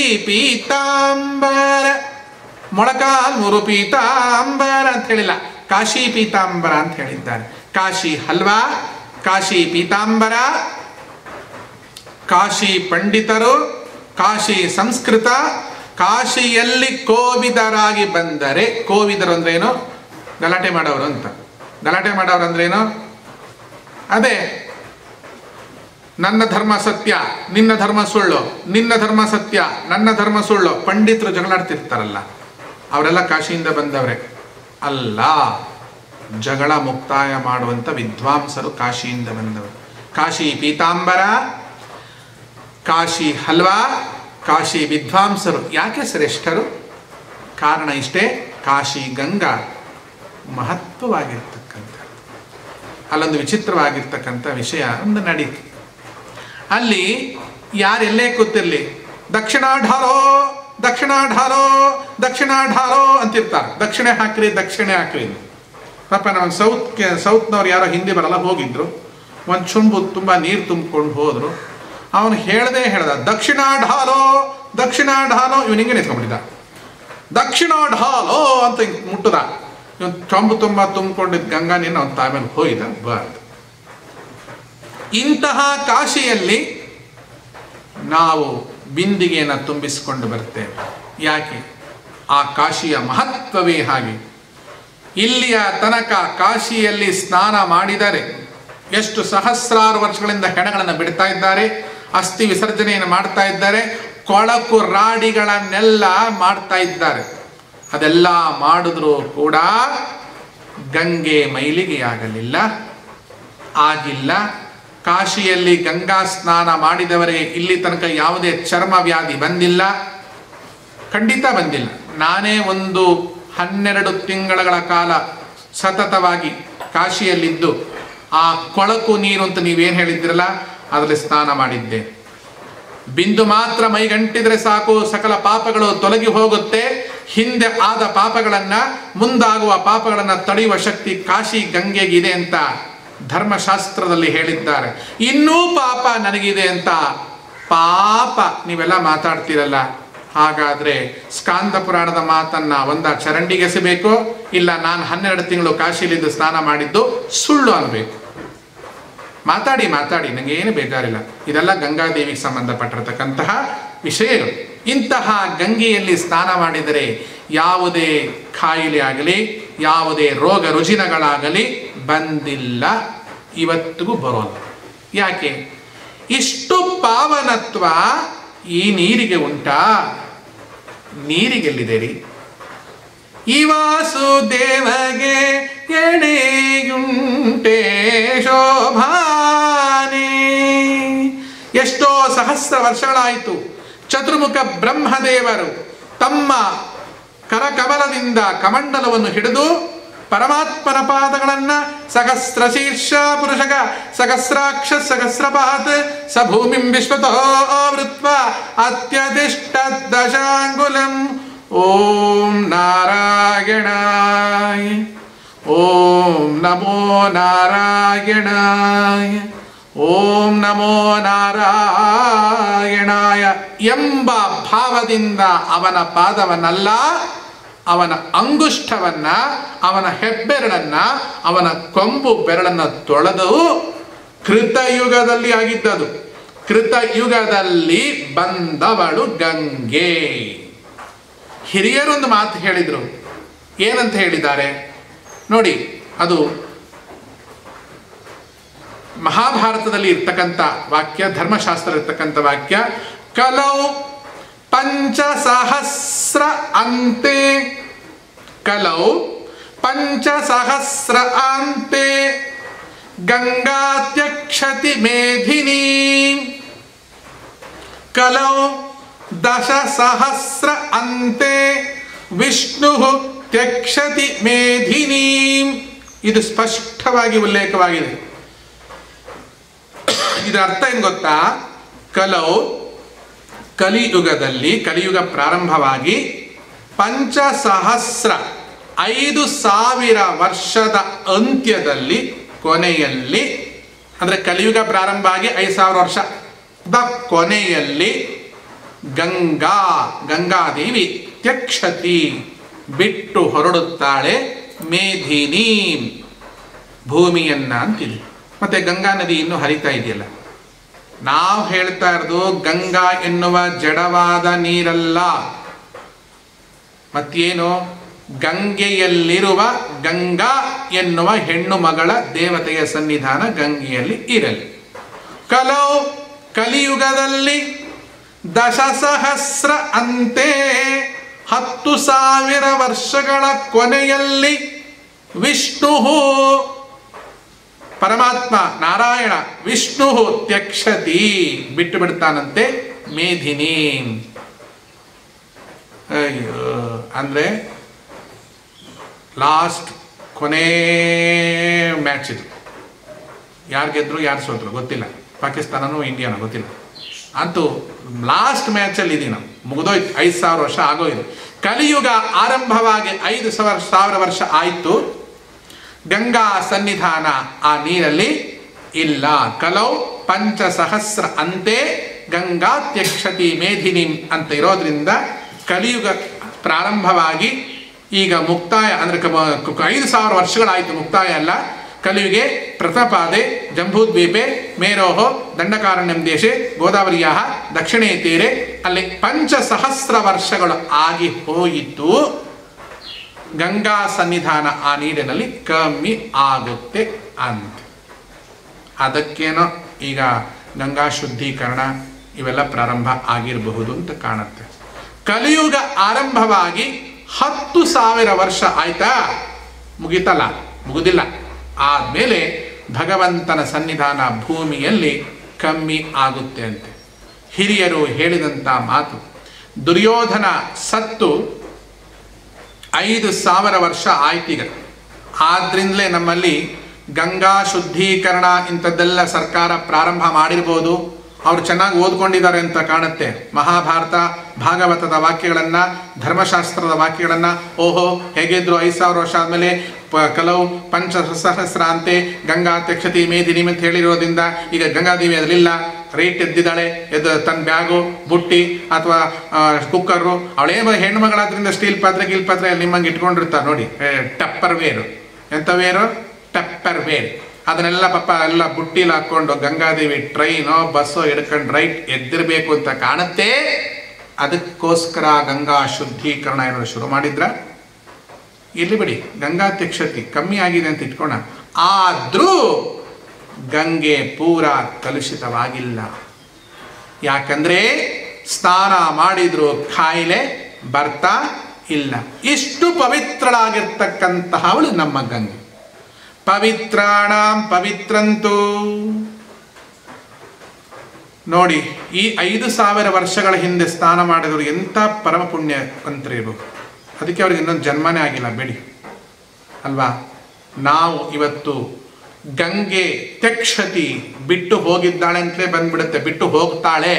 ಪೀತಾಂಬರ ಮೊಳಕಾಲ್ ಮುರು ಪೀತಾಂಬರ ಅಂತ ಹೇಳಿಲ್ಲ ಕಾಶಿ ಪೀತಾಂಬರ ಅಂತ ಹೇಳಿದ್ದಾರೆ ಕಾಶಿ ಹಲ್ವಾ ಕಾಶಿ ಪೀತಾಂಬರ ಕಾಶಿ ಪಂಡಿತರು ಕಾಶಿ ಸಂಸ್ಕೃತ ಕಾಶಿಯಲ್ಲಿ ಕೋವಿದರಾಗಿ ಬಂದರೆ ಕೋವಿದರು ಅಂದ್ರೆ ಏನು ಗಲಾಟೆ ಮಾಡೋರು ಅಂತ ಗಲಾಟೆ ಮಾಡೋರು ಅಂದ್ರೇನು ಅದೇ ನನ್ನ ಧರ್ಮ ಸತ್ಯ ನಿನ್ನ ಧರ್ಮ ಸುಳ್ಳು ನಿನ್ನ ಧರ್ಮ ಸತ್ಯ ನನ್ನ ಧರ್ಮ ಸುಳ್ಳು ಪಂಡಿತರು ಜಗಳಾಡ್ತಿರ್ತಾರಲ್ಲ ಅವರೆಲ್ಲ ಕಾಶಿಯಿಂದ ಬಂದವರೇ ಅಲ್ಲ ಜಗಳ ಮುಕ್ತಾಯ ಮಾಡುವಂಥ ವಿದ್ವಾಂಸರು ಕಾಶಿಯಿಂದ ಬಂದವರು ಕಾಶಿ ಪೀತಾಂಬರ ಕಾಶಿ ಹಲ್ವಾ ಕಾಶಿ ವಿದ್ವಾಂಸರು ಯಾಕೆ ಶ್ರೇಷ್ಠರು ಕಾರಣ ಇಷ್ಟೇ ಕಾಶಿ ಗಂಗಾ ಮಹತ್ವವಾಗಿರ್ತಕ್ಕಂಥ ಅಲ್ಲೊಂದು ವಿಚಿತ್ರವಾಗಿರ್ತಕ್ಕಂಥ ವಿಷಯ ಒಂದು ನಡೀತು ಅಲ್ಲಿ ಯಾರೆಲ್ಲೇ ಕೂತಿರ್ಲಿ ದಕ್ಷಿಣಾಢಾರೋ ದಕ್ಷಿಣಾಢಾರೋ ದಕ್ಷಿಣಾಢಾರೋ ಅಂತಿರ್ತಾರೆ ದಕ್ಷಿಣೆ ಹಾಕ್ರಿ ದಕ್ಷಿಣೆ ಹಾಕ್ರಿ ಅಂತ. ಪಾಪ ನಮ್ಮ ಸೌತ್ಗೆ ಸೌತ್ನವ್ರು ಯಾರೋ ಹಿಂದೆ ಬರಲ್ಲ ಹೋಗಿದ್ರು ಒಂದು ಚುಂಬು ತುಂಬ ನೀರು ತುಂಬಿಕೊಂಡು ಹೋದರು ಅವನು ಹೇಳದೆ ಹೇಳ್ದ ದಕ್ಷಿಣ ಢಾಲೋ ದಕ್ಷಿಣ ಢಾಲೋ ಇವನು ಹಿಂಗೆ ನಿಂತ್ಕೊಂಡ್ಬಿಟ್ಟಿದ್ದ ದಕ್ಷಿಣ ಢಾಲೋ ಅಂತ ಹಿಂಗ್ ಮುಟ್ಟದ ಇವನು ಚೊಂಬು ತುಂಬ ತುಂಬಿಕೊಂಡಿದ್ದ ಗಂಗಾ ನೀನು ಅವನು ತಾಮೇಲೆ ಹೋಯ್ದ ಬಾರ್ದು ಇಂತಹ ಕಾಶಿಯಲ್ಲಿ ನಾವು ಬಿಂದಿಗೆಯನ್ನು ತುಂಬಿಸಿಕೊಂಡು ಬರ್ತೇವೆ ಯಾಕೆ ಆ ಕಾಶಿಯ ಮಹತ್ವವೇ ಹಾಗೆ ಇಲ್ಲಿಯ ತನಕ ಕಾಶಿಯಲ್ಲಿ ಸ್ನಾನ ಮಾಡಿದರೆ ಎಷ್ಟು ಸಹಸ್ರಾರು ವರ್ಷಗಳಿಂದ ಹೆಣಗಳನ್ನು ಬಿಡ್ತಾ ಇದ್ದಾರೆ ಅಸ್ಥಿ ವಿಸರ್ಜನೆಯನ್ನು ಮಾಡ್ತಾ ಇದ್ದಾರೆ ಕೊಳಕು ರಾಡಿಗಳನ್ನೆಲ್ಲ ಮಾಡ್ತಾ ಇದ್ದಾರೆ ಅದೆಲ್ಲ ಮಾಡಿದ್ರೂ ಕೂಡ ಗಂಗೆ ಮೈಲಿಗೆಯಾಗಲಿಲ್ಲ ಆಗಿಲ್ಲ ಕಾಶಿಯಲ್ಲಿ ಗಂಗಾ ಸ್ನಾನ ಮಾಡಿದವರೇ ಇಲ್ಲಿ ತನಕ ಯಾವುದೇ ಚರ್ಮ ವ್ಯಾಧಿ ಬಂದಿಲ್ಲ ಖಂಡಿತ ಬಂದಿಲ್ಲ ನಾನೇ ಒಂದು ಹನ್ನೆರಡು ತಿಂಗಳ ಕಾಲ ಸತತವಾಗಿ ಕಾಶಿಯಲ್ಲಿದ್ದು ಆ ಕೊಳಕು ನೀರು ಅಂತ ನೀವೇನು ಹೇಳಿದ್ರಲ್ಲ ಅದರಲ್ಲಿ ಸ್ನಾನ ಮಾಡಿದ್ದೆ ಬಿಂದು ಮಾತ್ರ ಮೈಗಂಟಿದ್ರೆ ಸಾಕು ಸಕಲ ಪಾಪಗಳು ತೊಲಗಿ ಹೋಗುತ್ತೆ ಹಿಂದೆ ಆದ ಪಾಪಗಳನ್ನ ಮುಂದಾಗುವ ಪಾಪಗಳನ್ನ ತಡೆಯುವ ಶಕ್ತಿ ಕಾಶಿ ಗಂಗೆಗಿದೆ ಅಂತ ಧರ್ಮಶಾಸ್ತ್ರದಲ್ಲಿ ಹೇಳಿದ್ದಾರೆ ಇನ್ನೂ ಪಾಪ ನನಗಿದೆ ಅಂತ ಪಾಪ ನೀವೆಲ್ಲ ಮಾತಾಡ್ತೀರಲ್ಲ ಹಾಗಾದ್ರೆ ಸ್ಕಾಂದ ಪುರಾಣದ ಮಾತನ್ನ ಒಂದ ಚರಂಡಿಗೆಸಬೇಕು ಇಲ್ಲ ನಾನು ಹನ್ನೆರಡು ತಿಂಗಳು ಕಾಶಿಲಿದ್ದು ಸ್ನಾನ ಮಾಡಿದ್ದು ಸುಳ್ಳು ಅನ್ಬೇಕು ಮಾತಾಡಿ ಮಾತಾಡಿ ನನಗೆ ಏನು ಬೇಜಾರಿಲ್ಲ ಇದೆಲ್ಲ ಗಂಗಾದೇವಿಗೆ ಸಂಬಂಧಪಟ್ಟಿರತಕ್ಕಂತಹ ವಿಷಯಗಳು ಇಂತಹ ಗಂಗೆಯಲ್ಲಿ ಸ್ನಾನ ಮಾಡಿದರೆ ಯಾವುದೇ ಕಾಯಿಲೆ ಆಗಲಿ ಯಾವುದೇ ರೋಗ ರುಜಿನಗಳಾಗಲಿ ಬಂದಿಲ್ಲ ಇವತ್ತಿಗೂ ಬರೋಲ್ಲ ಯಾಕೆ ಇಷ್ಟು ಪಾವನತ್ವ ಈ ನೀರಿಗೆ ಉಂಟಾ ನೀರಿಗೆಲ್ಲಿದೆ ರೀ ಈ ವಾಸುದೇವಗೆ ಎಣೆಯುಂಟೆ ಶೋಭಾನೆ ಎಷ್ಟೋ ಸಹಸ್ರ ವರ್ಷಗಳಾಯಿತು ಚತುರ್ಮುಖ ಬ್ರಹ್ಮದೇವರು ತಮ್ಮ ಕರಕಮಲದಿಂದ ಕಮಂಡಲವನ್ನು ಹಿಡಿದು ಪರಮಾತ್ಮನ ಪಾದಗಳನ್ನ ಸಹಸ್ರ ಶೀರ್ಷ ಪುರುಷಗ ಸಹಸ್ರಾಕ್ಷ ಸಹಸ್ರಪಾತ್ ಸ ಭೂಮಿಂ ವಿಶ್ವತೋ ವೃತ್ವ ಅತ್ಯದಿಷ್ಟ ದಶಾಂಗುಲಂ ಓಂ ನಾರಾಯಣಾಯ ಓಂ ನಮೋ ನಾರಾಯಣಾಯ ಓಂ ನಮೋ ನಾರಾಯಣಾಯ ಎಂಬ ಭಾವದಿಂದ ಅವನ ಪಾದವನ್ನಲ್ಲ ಅವನ ಅಂಗುಷ್ಠವನ್ನ ಅವನ ಹೆಬ್ಬೆರಳನ್ನ ಅವನ ಕೊಂಬು ಬೆರಳನ್ನ ತೊಳೆದು ಕೃತಯುಗದಲ್ಲಿ ಆಗಿದ್ದದು ಕೃತಯುಗದಲ್ಲಿ ಬಂದವಳು ಗಂಗೆ ಹಿರಿಯರೊಂದು ಮಾತು ಹೇಳಿದರು ಏನಂತ ಹೇಳಿದ್ದಾರೆ ನೋಡಿ ಅದು ಮಹಾಭಾರತದಲ್ಲಿ ಇರ್ತಕ್ಕಂಥ ವಾಕ್ಯ ಧರ್ಮಶಾಸ್ತ್ರ ಇರ್ತಕ್ಕಂಥ ವಾಕ್ಯ ಕಲೌ ಪಂಚಸಹಸ್ರ ಅಂತೆ ಕಲೌ ಪಂಚಸಹಸ್ರ ಅಂತೆ ಗಂಗಾತ್ಯಕ್ಷತಿ ಮೇಧಿನಿ ಕಲೌ ದಶಸಹಸ್ರ ಅಂತೆ ವಿಷ್ಣು ತ್ಯಕ್ಷತಿ ಮೇಧಿನಿ ಇದು ಸ್ಪಷ್ಟವಾಗಿ ಉಲ್ಲೇಖವಾಗಿದೆ ಇದರ ಅರ್ಥ ಏನು ಗೊತ್ತಾ ಕಲೌ ಕಲಿಯುಗದಲ್ಲಿ ಕಲಿಯುಗ ಪ್ರಾರಂಭವಾಗಿ ಪಂಚಸಹಸ್ರ ಐದು ಸಾವಿರ ವರ್ಷದ ಅಂತ್ಯದಲ್ಲಿ ಕೊನೆಯಲ್ಲಿ ಅಂದರೆ ಕಲಿಯುಗ ಪ್ರಾರಂಭ ಆಗಿ ಐದು ಸಾವಿರ ವರ್ಷದ ಕೊನೆಯಲ್ಲಿ ಗಂಗಾ ಗಂಗಾದೇವಿ ತ್ಯಕ್ಷತಿ ಬಿಟ್ಟು ಹೊರಡುತ್ತಾಳೆ ಮೇಧಿನಿ ಭೂಮಿಯನ್ನ ಅಂತಿದೆ ಮತ್ತೆ ಗಂಗಾ ನದಿ ಇನ್ನೂ ಹರಿತಾ ಇದೆಯಲ್ಲ ನಾವು ಹೇಳ್ತಾ ಇರೋದು ಗಂಗಾ ಎನ್ನುವ ಜಡವಾದ ನೀರಲ್ಲ ಮತ್ತೇನು ಗಂಗೆಯಲ್ಲಿರುವ ಗಂಗಾ ಎನ್ನುವ ಹೆಣ್ಣು ಮಗಳ ದೇವತೆಯ ಸನ್ನಿಧಾನ ಗಂಗೆಯಲ್ಲಿ ಇರಲಿ ಕಲೌ ಕಲಿಯುಗದಲ್ಲಿ ದಶಸಹಸ್ರ ಅಂತೆ ಹತ್ತು ಸಾವಿರ ವರ್ಷಗಳ ಕೊನೆಯಲ್ಲಿ ವಿಷ್ಣು ಪರಮಾತ್ಮ ನಾರಾಯಣ ವಿಷ್ಣು ತ್ಯಕ್ಷತಿ ಬಿಟ್ಟು ಬಿಡ್ತಾನಂತೆ ಮೇಧಿನಿ ಅಯ್ಯೋ ಅಂದ್ರೆ ಲಾಸ್ಟ್ ಕೊನೆ ಮ್ಯಾಚ್ ಇದು ಯಾರು ಗೆದ್ರು ಯಾರು ಸೋತರು ಗೊತ್ತಿಲ್ಲ ಪಾಕಿಸ್ತಾನನೂ ಇಂಡಿಯಾನೋ ಗೊತ್ತಿಲ್ಲ ಅಂತೂ ಲಾಸ್ಟ್ ಮ್ಯಾಚಲ್ಲಿ ಇದೀವಿ ನಾವು ಮುಗಿದೋಯ್ತು ಐದು ಸಾವಿರ ವರ್ಷ ಆಗೋಯ್ತು ಕಲಿಯುಗ ಆರಂಭವಾಗಿ ಐದು ಸಾವಿರ ಸಾವಿರ ವರ್ಷ ಆಯಿತು ಗಂಗಾ ಸನ್ನಿಧಾನ ಆ ನೀರಲ್ಲಿ ಇಲ್ಲ ಕಲೌ ಪಂಚಸಹಸ್ರ ಅಂತೆ ಗಂಗಾ ತ್ಯಕ್ಷತಿ ಮೇಧಿನಿ ಅಂತ ಇರೋದ್ರಿಂದ ಕಲಿಯುಗ ಪ್ರಾರಂಭವಾಗಿ ಈಗ ಮುಕ್ತಾಯ ಅಂದರೆ ಕ- ಕ- ಐದು ಸಾವಿರ ವರ್ಷಗಳಾಯಿತು ಮುಕ್ತಾಯ ಅಲ್ಲ ಕಲಿಯುಗೆ ಪ್ರಥಮಪಾದೆ ಜಂಬೂದ್ವೀಪೆ ಮೇರೋಹೋ ದಂಡಕಾರಣ್ಯಂ ದೇಶೆ ಗೋದಾವರಿಯ ದಕ್ಷಿಣೇ ತೀರೆ ಅಲ್ಲಿ ಪಂಚಸಹಸ್ರ ವರ್ಷಗಳು ಆಗಿ ಹೋಯಿತು ಗಂಗಾ ಸನ್ನಿಧಾನ ಆ ನೀರಿನಲ್ಲಿ ಕಮ್ಮಿ ಆಗುತ್ತೆ ಅಂತ ಅದಕ್ಕೇನೋ ಈಗ ಗಂಗಾ ಶುದ್ಧೀಕರಣ ಇವೆಲ್ಲ ಪ್ರಾರಂಭ ಆಗಿರಬಹುದು ಅಂತ ಕಾಣುತ್ತೆ ಕಲಿಯುಗ ಆರಂಭವಾಗಿ ಹತ್ತು ಸಾವಿರ ವರ್ಷ ಆಯ್ತಾ ಮುಗಿತಲ್ಲ ಮುಗುದಿಲ್ಲ ಆದಮೇಲೆ ಭಗವಂತನ ಸನ್ನಿಧಾನ ಭೂಮಿಯಲ್ಲಿ ಕಮ್ಮಿ ಆಗುತ್ತೆ ಅಂತೆ ಹಿರಿಯರು ಹೇಳಿದಂಥ ಮಾತು ದುರ್ಯೋಧನ ಸತ್ತು ಐದು ಸಾವಿರ ವರ್ಷ ಆಯ್ತೀಗ ಆದ್ರಿಂದಲೇ ನಮ್ಮಲ್ಲಿ ಗಂಗಾ ಶುದ್ಧೀಕರಣ ಇಂಥದ್ದೆಲ್ಲ ಸರ್ಕಾರ ಪ್ರಾರಂಭ ಮಾಡಿರ್ಬೋದು ಅವ್ರು ಚೆನ್ನಾಗಿ ಓದ್ಕೊಂಡಿದ್ದಾರೆ ಅಂತ ಕಾಣುತ್ತೆ ಮಹಾಭಾರತ ಭಾಗವತದ ವಾಕ್ಯಗಳನ್ನು ಧರ್ಮಶಾಸ್ತ್ರದ ವಾಕ್ಯಗಳನ್ನು ಓಹೋ ಹೇಗಿದ್ರು ಐದು ಸಾವಿರ ವರ್ಷ ಆದಮೇಲೆ ಪ ಕೆಲವು ಪಂಚಸಹಸ್ರ ಅಂತೆ ಗಂಗಾ ತ್ಯಕ್ಷತಿ ಮೇದಿನಿ ಅಂತ ಹೇಳಿರೋದ್ರಿಂದ ಈಗ ಗಂಗಾದೇವಿ ಅದರಲ್ಲಿಲ್ಲ ರೇಟ್ ಎದ್ದಿದ್ದಾಳೆ ಎದ್ದು ತನ್ನ ಬ್ಯಾಗು ಬುಟ್ಟಿ ಅಥವಾ ಕುಕ್ಕರು ಅವಳೇ ಹೆಣ್ಣು ಮಗಳಾದ್ರಿಂದ ಸ್ಟೀಲ್ ಪಾತ್ರೆ ಗೀಲ್ ಪಾತ್ರೆ ನಿಮ್ಮಂಗೆ ಇಟ್ಕೊಂಡಿರ್ತಾರೆ ನೋಡಿ ಟಪ್ಪರ್ ವೇರು ಎಂಥ ವೇರು ಟಪ್ಪರ್ ವೇರ್ ಅದನ್ನೆಲ್ಲ ಪಾಪ ಎಲ್ಲ ಬುಟ್ಟಿಲಿ ಹಾಕ್ಕೊಂಡು ಗಂಗಾದೇವಿ ಟ್ರೈನೋ ಬಸ್ಸೋ ಹಿಡ್ಕೊಂಡು ರೈಟ್ ಎದ್ದಿರಬೇಕು ಅಂತ ಕಾಣುತ್ತೆ ಅದಕ್ಕೋಸ್ಕರ ಗಂಗಾ ಶುದ್ಧೀಕರಣ ಏನಾದ್ರು ಶುರು ಮಾಡಿದ್ರ ಇಲ್ಲಿ ಬಿಡಿ ಗಂಗಾ ತ್ಯಕ್ಷತಿ ಕಮ್ಮಿ ಆಗಿದೆ ಅಂತ ಇಟ್ಕೋಣ ಆದ್ರೂ ಗಂಗೆ ಪೂರ ಕಲುಷಿತವಾಗಿಲ್ಲ ಯಾಕಂದ್ರೆ ಸ್ನಾನ ಮಾಡಿದ್ರು ಕಾಯಿಲೆ ಬರ್ತಾ ಇಲ್ಲ ಇಷ್ಟು ಪವಿತ್ರಳಾಗಿರ್ತಕ್ಕಂತಹವಳು ನಮ್ಮ ಗಂಗೆ ಪವಿತ್ರಾಣಾಂ ಪವಿತ್ರಂತೂ ನೋಡಿ ಈ ಐದು ಸಾವಿರ ವರ್ಷಗಳ ಹಿಂದೆ ಸ್ನಾನ ಮಾಡಿದವರು ಎಂಥ ಪರಮ ಪುಣ್ಯವಂತರಿರು ಅದಕ್ಕೆ ಅವ್ರಿಗೆ ಇನ್ನೊಂದು ಜನ್ಮನೇ ಆಗಿಲ್ಲ ಬೇಡಿ ಅಲ್ವಾ ನಾವು ಇವತ್ತು ಗಂಗೆ ತ್ಯಕ್ಷತಿ ಬಿಟ್ಟು ಹೋಗಿದ್ದಾಳೆ ಅಂತಲೇ ಬಂದ್ಬಿಡುತ್ತೆ ಬಿಟ್ಟು ಹೋಗ್ತಾಳೆ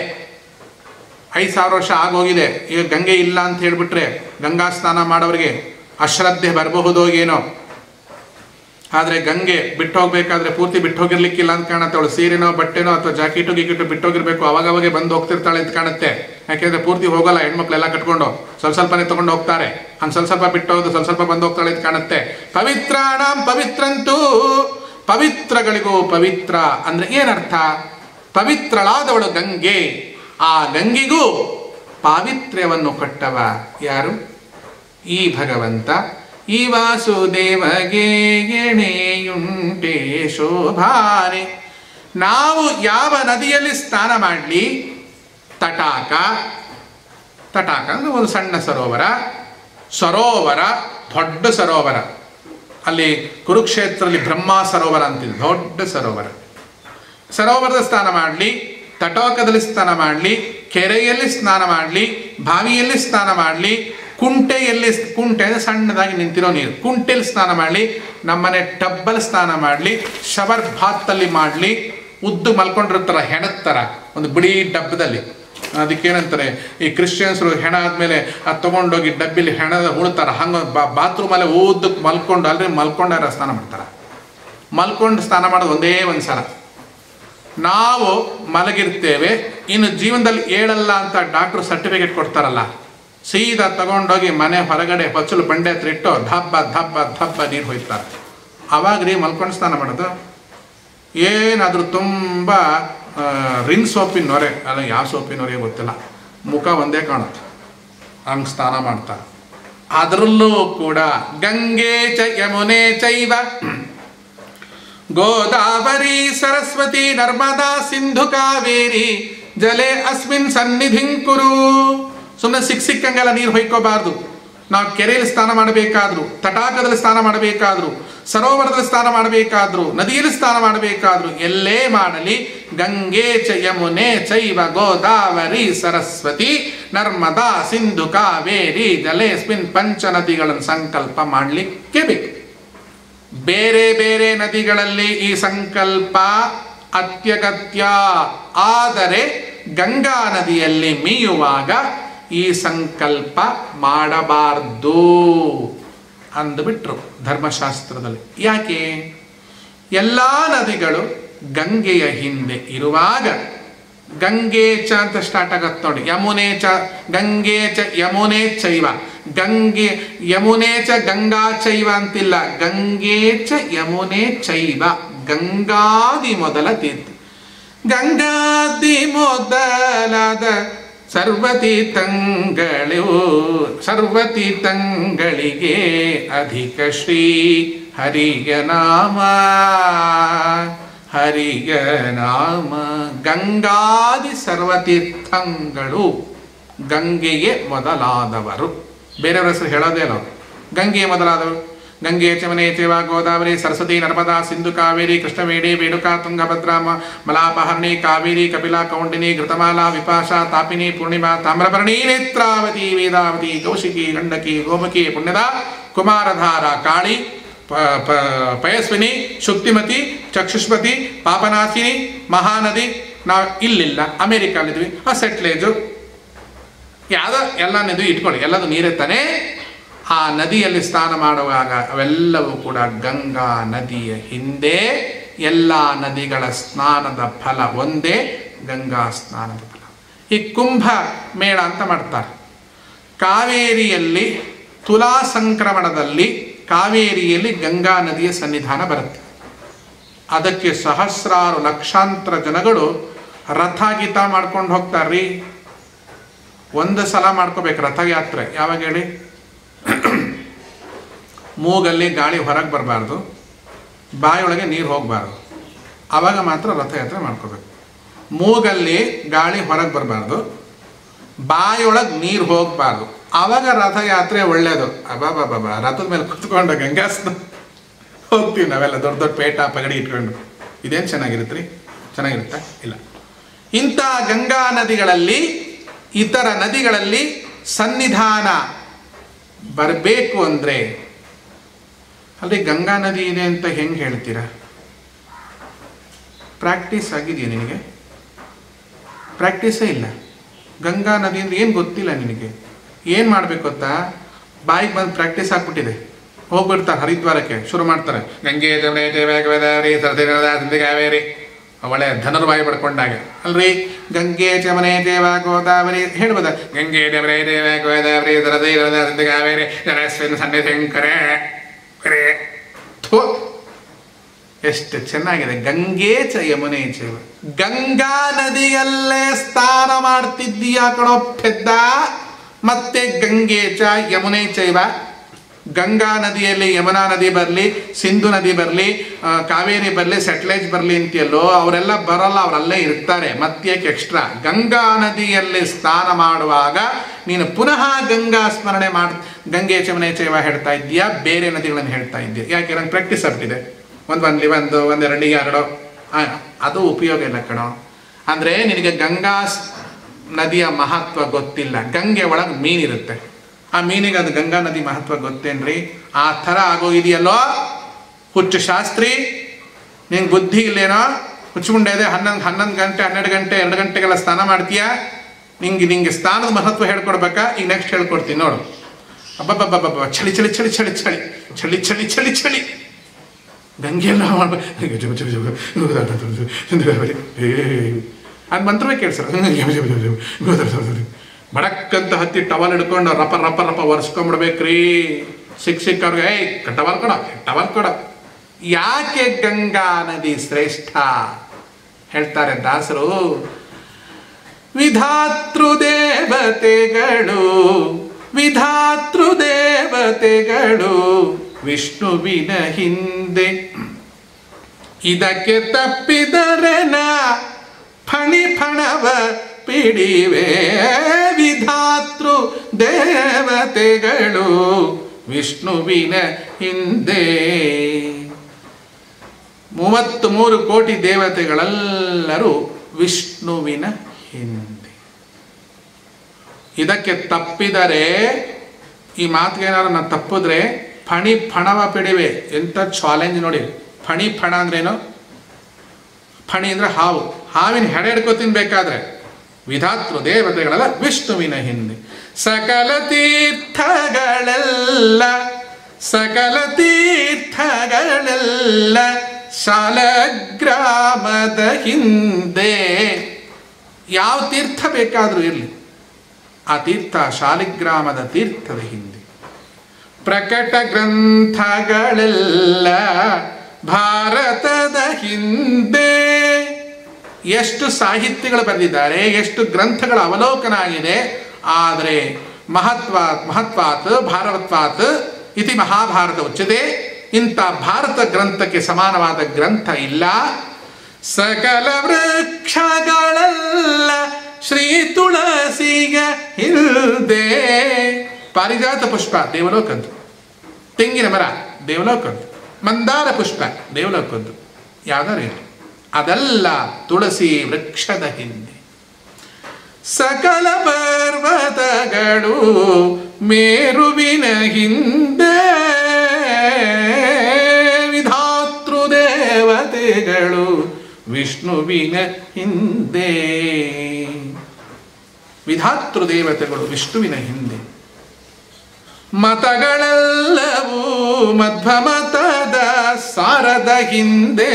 ಐದು ಸಾವಿರ ವರ್ಷ ಆಗೋಗಿದೆ ಈಗ ಗಂಗೆ ಇಲ್ಲ ಅಂತ ಹೇಳ್ಬಿಟ್ರೆ ಗಂಗಾ ಸ್ನಾನ ಮಾಡೋರಿಗೆ ಅಶ್ರದ್ಧೆ ಬರಬಹುದೋ ಏನೋ ಆದರೆ ಗಂಗೆ ಬಿಟ್ಟು ಹೋಗ್ಬೇಕಾದ್ರೆ ಪೂರ್ತಿ ಬಿಟ್ಟು ಹೋಗಿರ್ಲಿಕ್ಕಿಲ್ಲ ಅಂತ ಕಾಣುತ್ತೆ ಅವಳು ಸೀರೆನೋ ಬಟ್ಟೆನೋ ಅಥವಾ ಜಾಕೆಟು ಗೀಕೆಟು ಬಿಟ್ಟು ಹೋಗಿರ್ಬೇಕು ಅವಾಗ ಅವಾಗೆ ಬಂದು ಹೋಗ್ತಿರ್ತಾಳೆ ಅಂತ ಕಾಣುತ್ತೆ ಯಾಕೆಂದ್ರೆ ಪೂರ್ತಿ ಹೋಗಲ್ಲ ಹೆಣ್ಮಕ್ಳೆಲ್ಲ ಕಟ್ಕೊಂಡು ಸ್ವಲ್ಪ ಸ್ವಲ್ಪನೇ ತಗೊಂಡು ಹೋಗ್ತಾರೆ ಹಂಗೆ ಸ್ವಲ್ಪ ಸ್ವಲ್ಪ ಬಿಟ್ಟು ಹೋಗೋದು ಸ್ವಲ್ಪ ಸ್ವಲ್ಪ ಬಂದು ಹೋಗ್ತಾಳೆ ಅಂತ ಕಾಣುತ್ತೆ ಪವಿತ್ರಾಣಂ ಪವಿತ್ರಂತೂ ಪವಿತ್ರಗಳಿಗೂ ಪವಿತ್ರ ಅಂದ್ರೆ ಏನರ್ಥ ಪವಿತ್ರಳಾದವಳು ಗಂಗೆ ಆ ಗಂಗೆಗೂ ಪಾವಿತ್ರ್ಯವನ್ನು ಕೊಟ್ಟವ ಯಾರು ಈ ಭಗವಂತ ಈ ವಾಸುದೇವಗೆ ಎಣೆಯುಂಟೆ ಶೋಭಾನೆ ನಾವು ಯಾವ ನದಿಯಲ್ಲಿ ಸ್ನಾನ ಮಾಡಲಿ ತಟಾಕ ತಟಾಕ ಅಂದ್ರೆ ಒಂದು ಸಣ್ಣ ಸರೋವರ ಸರೋವರ ದೊಡ್ಡ ಸರೋವರ ಅಲ್ಲಿ ಕುರುಕ್ಷೇತ್ರದಲ್ಲಿ ಬ್ರಹ್ಮ ಸರೋವರ ಅಂತಿದೆ ದೊಡ್ಡ ಸರೋವರ ಸರೋವರದ ಸ್ನಾನ ಮಾಡಲಿ ತಟಾಕದಲ್ಲಿ ಸ್ನಾನ ಮಾಡಲಿ ಕೆರೆಯಲ್ಲಿ ಸ್ನಾನ ಮಾಡಲಿ ಬಾವಿಯಲ್ಲಿ ಸ್ನಾನ ಮಾಡಲಿ ಕುಂಟೆಯಲ್ಲಿ ಕುಂಟೆ ಅಂದ್ರೆ ಸಣ್ಣದಾಗಿ ನಿಂತಿರೋ ನೀರು ಕುಂಟೆಯಲ್ಲಿ ಸ್ನಾನ ಮಾಡಲಿ ನಮ್ಮನೆ ಟಬ್ಬಲ್ಲಿ ಸ್ನಾನ ಮಾಡಲಿ ಶವರ್ ಭಾತ್ತಲ್ಲಿ ಮಾಡಲಿ ಉದ್ದು ಮಲ್ಕೊಂಡಿರ್ತಾರ ಹೆಣದ ಥರ ಒಂದು ಬಿಡಿ ಡಬ್ಬದಲ್ಲಿ ಅದಕ್ಕೇನಂತಾರೆ ಈ ಕ್ರಿಶ್ಚಿಯನ್ಸ್ರು ಹೆಣ ಆದಮೇಲೆ ಅದು ತೊಗೊಂಡೋಗಿ ಡಬ್ಬಿಲಿ ಹೆಣದ ಉಳ್ತಾರ ಹಂಗೆ ಬಾತ್ರೂಮಲ್ಲೇ ಉದ್ದಕ್ಕೆ ಮಲ್ಕೊಂಡು ಅಲ್ಲೇ ಮಲ್ಕೊಂಡಾರ ಸ್ನಾನ ಮಾಡ್ತಾರೆ ಮಲ್ಕೊಂಡು ಸ್ನಾನ ಮಾಡೋದು ಒಂದೇ ಒಂದು ಸಲ ನಾವು ಮಲಗಿರ್ತೇವೆ ಇನ್ನು ಜೀವನದಲ್ಲಿ ಏಳಲ್ಲ ಅಂತ ಡಾಕ್ಟ್ರು ಸರ್ಟಿಫಿಕೇಟ್ ಕೊಡ್ತಾರಲ್ಲ ಸೀದಾ ತಗೊಂಡೋಗಿ ಮನೆ ಹೊರಗಡೆ ಹೊಚ್ಚಲು ಬಂಡೆ ಹತ್ರ ಇಟ್ಟು ಧಬ್ಬ ಧಬ್ಬ ಧಬ್ಬ ನೀರು ಹೋಯ್ತಾರೆ ಅವಾಗ ರೀ ಮಲ್ಕೊಂಡು ಸ್ನಾನ ಮಾಡೋದು ಏನಾದರೂ ತುಂಬ ರಿನ್ ಸೋಪಿನ ನೊರೆ ಅಲ್ಲ ಯಾವ ಸೋಪಿನ ನೊರೆ ಗೊತ್ತಿಲ್ಲ ಮುಖ ಒಂದೇ ಕಾಣುತ್ತೆ ಹಂಗೆ ಸ್ನಾನ ಮಾಡ್ತಾರೆ ಅದರಲ್ಲೂ ಕೂಡ ಗಂಗೆ ಚ ಯಮುನೆ ಚೈವ ಗೋದಾವರಿ ಸರಸ್ವತಿ ನರ್ಮದಾ ಸಿಂಧು ಕಾವೇರಿ ಜಲೆ ಅಸ್ಮಿನ್ ಸನ್ನಿಧಿಂ ಕುರು ಸುಮ್ಮನೆ ಸಿಕ್ ಸಿಕ್ಕಂಗೆಲ್ಲ ನೀರು ಹೊಯ್ಕೋಬಾರ್ದು ನಾವು ಕೆರೆಯಲ್ಲಿ ಸ್ನಾನ ಮಾಡಬೇಕಾದ್ರು ತಟಾಕದಲ್ಲಿ ಸ್ನಾನ ಮಾಡಬೇಕಾದ್ರು ಸರೋವರದಲ್ಲಿ ಸ್ನಾನ ಮಾಡಬೇಕಾದ್ರು ನದಿಯಲ್ಲಿ ಸ್ನಾನ ಮಾಡಬೇಕಾದ್ರು ಎಲ್ಲೇ ಮಾಡಲಿ ಗಂಗೆ ಚ ಯಮುನೆ ಚೈವ ಗೋದಾವರಿ ಸರಸ್ವತಿ ನರ್ಮದಾ ಸಿಂಧು ಕಾವೇರಿ ಜಲೇಸ್ಮಿನ್ ಪಂಚ ನದಿಗಳನ್ನು ಸಂಕಲ್ಪ ಮಾಡಲಿಕ್ಕೆ ಬೇಕು ಬೇರೆ ಬೇರೆ ನದಿಗಳಲ್ಲಿ ಈ ಸಂಕಲ್ಪ ಅತ್ಯಗತ್ಯ ಆದರೆ ಗಂಗಾ ನದಿಯಲ್ಲಿ ಮೀಯುವಾಗ ಈ ಸಂಕಲ್ಪ ಮಾಡಬಾರ್ದು ಅಂದುಬಿಟ್ರು ಧರ್ಮಶಾಸ್ತ್ರದಲ್ಲಿ ಯಾಕೆ ಎಲ್ಲ ನದಿಗಳು ಗಂಗೆಯ ಹಿಂದೆ ಇರುವಾಗ ಗಂಗೆ ಚ ಅಂತ ಸ್ಟಾರ್ಟ್ ಆಗತ್ತೆ ನೋಡಿ ಯಮುನೆ ಚ ಗಂಗೆ ಚ ಯಮುನೆ ಚೈವ ಗಂಗೆ ಯಮುನೆ ಚ ಗಂಗಾ ಚೈವ ಅಂತಿಲ್ಲ ಗಂಗೆ ಚ ಯಮುನೆ ಚೈವ ಗಂಗಾದಿ ಮೊದಲ ತೀರ್ಥ ಗಂಗಾದಿ ಮೊದಲಾದ ಸರ್ವತೀರ್ಥಂಗಳು ಸರ್ವತೀರ್ಥಂಗಳಿಗೆ ಅಧಿಕ ಶ್ರೀ ಹರಿಯ ನಾಮ ಹರಿಯ ನಾಮ ಗಂಗಾದಿ ಸರ್ವತೀರ್ಥಂಗಳು ಗಂಗೆಗೆ ಮೊದಲಾದವರು ಬೇರೆಯವರ ಹೆಸರು ಹೇಳೋದೇ ಅಲ್ಲ ಅವ್ರು. ಗಂಗೆ ಮೊದಲಾದವರು ಗಂಗೆ ಚಮನೆ ಚೇವ ಗೋದಾವರಿ ಸರಸ್ವತಿ ನರ್ಮದಾ ಸಿಂಧು ಕಾವೇರಿ ಕೃಷ್ಣವೇಣಿ ವೇಣುಕಾ ತುಂಗಭದ್ರಾ ಮ- ಮಲಾಪಹರ್ಣಿ ಕಾವೇರಿ ಕಪಿಲಾ ಕೌಂಡಿನಿ ಘೃತಮಾಲಾ ವಿಪಾಶ ತಾಪಿನಿ ಪೂರ್ಣಿಮಾ ತಾಮ್ರಭರಣಿ ನೇತ್ರಾವತಿ ವೇದಾವತಿ ಕೌಶಿಕಿ ಗಂಡಕಿ ಗೋಮುಖಿ ಪುಣ್ಯದ ಕುಮಾರಧಾರ ಕಾಳಿ ಪ- ಪ- ಪಯಸ್ವಿನಿ ಶುಕ್ತಿಮತಿ ಚಕ್ಷುಷ್ಮತಿ ಪಾಪನಾಶಿನಿ ಮಹಾನದಿ ನಾವು ಇಲ್ಲಿಲ್ಲ ಅಮೇರಿಕಲ್ಲಿದ್ವಿ ಆ ಸೆಟ್ಲೇಜು ಯಾವುದೋ ಎಲ್ಲ ನದಿ ಇಟ್ಕೊಳ್ಳಿ ಎಲ್ಲದು ನೀರೇ ತಾನೇ ಆ ನದಿಯಲ್ಲಿ ಸ್ನಾನ ಮಾಡುವಾಗ ಅವೆಲ್ಲವೂ ಕೂಡ ಗಂಗಾ ನದಿಯ ಹಿಂದೆ ಎಲ್ಲ ನದಿಗಳ ಸ್ನಾನದ ಫಲ ಒಂದೇ ಗಂಗಾ ಸ್ನಾನದ ಫಲ ಈ ಕುಂಭ ಮೇಳ ಅಂತ ಮಾಡ್ತಾರೆ ಕಾವೇರಿಯಲ್ಲಿ ತುಲಾ ಸಂಕ್ರಮಣದಲ್ಲಿ ಕಾವೇರಿಯಲ್ಲಿ ಗಂಗಾ ನದಿಯ ಸನ್ನಿಧಾನ ಬರುತ್ತೆ ಅದಕ್ಕೆ ಸಹಸ್ರಾರು ಲಕ್ಷಾಂತರ ಜನಗಳು ರಥ ಗೀತ ಮಾಡ್ಕೊಂಡು ಹೋಗ್ತಾರ್ರಿ ಒಂದು ಸಲ ಮಾಡ್ಕೋಬೇಕು ರಥಯಾತ್ರೆ ಯಾವಾಗ ಹೇಳಿ ಮೂಗಲ್ಲಿ ಗಾಳಿ ಹೊರಗೆ ಬರಬಾರ್ದು ಬಾಯೊಳಗೆ ನೀರು ಹೋಗಬಾರ್ದು ಆವಾಗ ಮಾತ್ರ ರಥಯಾತ್ರೆ ಮಾಡ್ಕೋಬೇಕು ಮೂಗಲ್ಲಿ ಗಾಳಿ ಹೊರಗೆ ಬರಬಾರ್ದು ಬಾಯೊಳಗೆ ನೀರು ಹೋಗಬಾರ್ದು ಆವಾಗ ರಥಯಾತ್ರೆ ಒಳ್ಳೆಯದು ಅಬಾಬಾಬಾಬ ರಥದ ಮೇಲೆ ಕುತ್ಕೊಂಡು ಗಂಗಾ ಸ್ನ ಹೋಗ್ತೀವಿ ನಾವೆಲ್ಲ ದೊಡ್ಡ ದೊಡ್ಡ ಪೇಟ ಪಗಡಿ ಇಟ್ಕೊಂಡು ಇದೇನು ಚೆನ್ನಾಗಿರುತ್ತೆ ರೀ ಚೆನ್ನಾಗಿರುತ್ತಾ ಇಲ್ಲ ಇಂಥ ಗಂಗಾ ನದಿಗಳಲ್ಲಿ ಇತರ ನದಿಗಳಲ್ಲಿ ಸನ್ನಿಧಾನ ಬರಬೇಕು ಅಂದರೆ ಅಲ್ಲಿ ಗಂಗಾ ನದಿ ಇದೆ ಅಂತ ಹೆಂಗೆ ಹೇಳ್ತೀರಾ ಪ್ರಾಕ್ಟೀಸ್ ಆಗಿದೆಯಾ ನಿನಗೆ ಪ್ರಾಕ್ಟೀಸೇ ಇಲ್ಲ ಗಂಗಾ ನದಿ ಅಂದ್ರೆ ಏನು ಗೊತ್ತಿಲ್ಲ ನಿನಗೆ ಏನು ಮಾಡಬೇಕು ಗೊತ್ತಾ ಬಾಯಿಗೆ ಬಂದು ಪ್ರಾಕ್ಟೀಸ್ ಆಗ್ಬಿಟ್ಟಿದೆ ಹೋಗ್ಬಿಡ್ತಾರೆ ಹರಿದ್ವಾರಕ್ಕೆ ಶುರು ಮಾಡ್ತಾರೆ ಗಂಗೆ ಜಮನೆ ಗೋದಾವರಿ ಸರಸ್ವತಿ ನರ್ಮದಾ ಸಿಂಧು ಕಾವೇರಿ ಒಳ್ಳೆ ಧನುರ್ವಾಯು ಪಡ್ಕೊಂಡಾಗ ಅಲ್ರಿ ಗಂಗೆ ಚಮನೆ ದೇವ ಗೋದಾವರಿ ಹೇಳ್ಬೋದ ಗಂಗೆ ಜಮನೆ ದೇವ ಗೋದಾವರಿ ಸರಸ್ವತಿ ನರ್ಮದಾ ಸಿಂಧು ಕಾವೇರಿ ಜಲಸ್ವಿನ್ ಸನ್ನಿಧಿಂಕರೆ ಕರೆ ಥೋ ಎಷ್ಟು ಚೆನ್ನಾಗಿದೆ ಗಂಗೆ ಚ ಯಮುನೆ ಚೈವ ಗಂಗಾ ನದಿಯಲ್ಲೇ ಸ್ನಾನ ಮಾಡ್ತಿದ್ದೀಯ ಕಣೋ ಪೆದ್ದ ಮತ್ತೆ ಗಂಗೆ ಚ ಯಮುನೆ ಚೈವ ಗಂಗಾ ನದಿಯಲ್ಲಿ ಯಮುನಾ ನದಿ ಬರಲಿ ಸಿಂಧು ನದಿ ಬರಲಿ ಕಾವೇರಿ ಬರಲಿ ಸೆಟ್ಲೇಜ್ ಬರಲಿ ಅಂತೀಯಲ್ಲೋ ಅವರೆಲ್ಲ ಬರಲ್ಲ ಅವರಲ್ಲೇ ಇರ್ತಾರೆ ಮತ್ತ್ಯಾಕೆ ಎಕ್ಸ್ಟ್ರಾ ಗಂಗಾ ನದಿಯಲ್ಲಿ ಸ್ನಾನ ಮಾಡುವಾಗ ನೀನು ಪುನಃ ಗಂಗಾ ಸ್ಮರಣೆ ಮಾಡ್ ಗಂಗೆ ಚಮನೆ ಚೈವ ಹೇಳ್ತಾ ಇದ್ದೀಯಾ ಬೇರೆ ನದಿಗಳನ್ನು ಹೇಳ್ತಾ ಇದ್ದೀಯ ಯಾಕೆ ನಂಗೆ ಪ್ರಾಕ್ಟೀಸ್ ಆಗ್ಬಿಟ್ಟಿದೆ ಒಂದು ಒಂದ್ಲಿ ಒಂದು ಒಂದೆರಡು ಎರಡು ಆ, ಅದು ಉಪಯೋಗ ಇಲ್ಲ ಕಣೋ ಅಂದರೆ ನಿನಗೆ ಗಂಗಾ ಸ್- ನದಿಯ ಮಹತ್ವ ಗೊತ್ತಿಲ್ಲ ಗಂಗೆ ಒಳಗೆ ಮೀನಿರುತ್ತೆ ಆ ಮೀನಿಗೆ ಅದು ಗಂಗಾ ನದಿ ಮಹತ್ವ ಗೊತ್ತೇನ್ರಿ ಆ ಥರ ಆಗೋಗಿದೆಯಲ್ಲೋ ಹುಚ್ಚು ಶಾಸ್ತ್ರಿ ನಿಂಗೆ ಬುದ್ಧಿ ಇಲ್ಲೇನೋ ಹುಚ್ಚುಗುಂಡೆ ಇದೆ ಹನ್ನೊಂದು ಹನ್ನೊಂದು ಗಂಟೆ ಹನ್ನೆರಡು ಗಂಟೆ ಎರಡು ಗಂಟೆಗೆಲ್ಲ ಸ್ನಾನ ಮಾಡ್ತೀಯಾ ನಿಂಗೆ ನಿಂಗೆ ಸ್ನಾನದ ಮಹತ್ವ ಹೇಳ್ಕೊಡ್ಬೇಕಾ ಈಗ ನೆಕ್ಸ್ಟ್ ಹೇಳ್ಕೊಡ್ತೀನಿ ನೋಡು ಅಬ್ಬಬ್ಬಬ್ಬಬ್ಬ ಚಳಿ ಚಳಿ ಚಳಿ ಚಳಿ ಚಳಿ ಚಳಿ ಚಳಿ ಚಳಿ ಚಳಿ ಗಂಗೆಲ್ಲ ಅದು ಮಂತ್ರವೇ ಕೇಳಿಸ್ರ ಬಡಕ್ಕಂತ ಹತ್ತಿ ಟವಲ್ ಹಿಡ್ಕೊಂಡು ರಪ ರಪ ರಪ ಒರೆಸ್ಕೊಂಬಿಡ್ಬೇಕ್ರಿ ಸಿಕ್ ಸಿಕ್ಕವ್ರಿಗೆ ಏಯ್ ಟವಲ್ ಕೊಡ ಟವಲ್ ಕೊಡ ಯಾಕೆ ಗಂಗಾ ನದಿ ಶ್ರೇಷ್ಠ ಹೇಳ್ತಾರೆ ದಾಸರು ವಿಧಾತೃ ದೇವತೆಗಳು ವಿಧಾತೃ ದೇವತೆಗಳು ವಿಷ್ಣುವಿನ ಹಿಂದೆ ಇದಕ್ಕೆ ತಪ್ಪಿದರೆ ನಾ ಫಣಿ ಫಣವ ಪಿಡಿವೆ ವಿಧಾತೃ ದೇವತೆಗಳು ವಿಷ್ಣುವಿನ ಹಿಂದೆ ಮೂವತ್ತು ಮೂರು ಕೋಟಿ ದೇವತೆಗಳೆಲ್ಲರೂ ವಿಷ್ಣುವಿನ ಹಿಂದೆ ಇದಕ್ಕೆ ತಪ್ಪಿದರೆ ಈ ಮಾತಿಗೆ ಏನಾದ್ರು ನಾನು ತಪ್ಪಿದ್ರೆ ಫಣಿ ಫಣವ ಪಿಡಿವೆ ಎಂಥ ಚಾಲೆಂಜ್ ನೋಡಿ ಫಣಿ ಫಣ ಅಂದ್ರೇನು ಫಣಿ ಅಂದ್ರೆ ಹಾವು ಹಾವಿನ ಹೆಡೆ ಹಿಡ್ಕೊ ತಿನ್ಬೇಕಾದ್ರೆ ವಿಧಾತೃ ದೇವತೆಗಳೆಲ್ಲ ವಿಷ್ಣುವಿನ ಹಿಂದೆ ಸಕಲ ತೀರ್ಥಗಳೆಲ್ಲ ಸಕಲ ತೀರ್ಥಗಳೆಲ್ಲ ಶಾಲಗ್ರಾಮದ ಹಿಂದೆ ಯಾವ ತೀರ್ಥ ಬೇಕಾದರೂ ಇರಲಿ ಆ ತೀರ್ಥ ಶಾಲಿಗ್ರಾಮದ ತೀರ್ಥದ ಹಿಂದೆ ಪ್ರಕಟ ಗ್ರಂಥಗಳೆಲ್ಲ ಭಾರತದ ಹಿಂದೆ ಎಷ್ಟು ಸಾಹಿತ್ಯಗಳು ಬರೆದಿದ್ದಾರೆ ಎಷ್ಟು ಗ್ರಂಥಗಳ ಅವಲೋಕನ ಆಗಿದೆ ಆದರೆ ಮಹತ್ವಾತ್ ಮಹತ್ವಾತ್ ಭಾರವತ್ವಾತ್ ಇತಿ ಮಹಾಭಾರತ ಉಚ್ಯತೆ ಇಂಥ ಭಾರತ ಗ್ರಂಥಕ್ಕೆ ಸಮಾನವಾದ ಗ್ರಂಥ ಇಲ್ಲ ಸಕಲ ವೃಕ್ಷಗಳೆಲ್ಲ ಶ್ರೀ ತುಳಸಿಯ ಹಿಂದೆ ಪಾರಿಜಾತ ಪುಷ್ಪ ದೇವಲೋಕದ್ದು ತೆಂಗಿನ ಮರ ದೇವಲೋಕದ್ದು ಮಂದಾರ ಪುಷ್ಪ ದೇವಲೋಕದ್ದು ಯಾವ್ದಾರು ಇರಲಿ ಅದೆಲ್ಲ ತುಳಸಿ ವೃಕ್ಷದ ಹಿಂದೆ ಸಕಲ ಪರ್ವತಗಳು ಮೇರುವಿನ ಹಿಂದೆ ವಿಧಾತೃ ದೇವತೆಗಳು ವಿಷ್ಣುವಿನ ಹಿಂದೆ ವಿಧಾತೃ ದೇವತೆಗಳು ವಿಷ್ಣುವಿನ ಹಿಂದೆ ಮತಗಳೆಲ್ಲವೂ ಮಧ್ವಮತದ ಸಾರದ ಹಿಂದೆ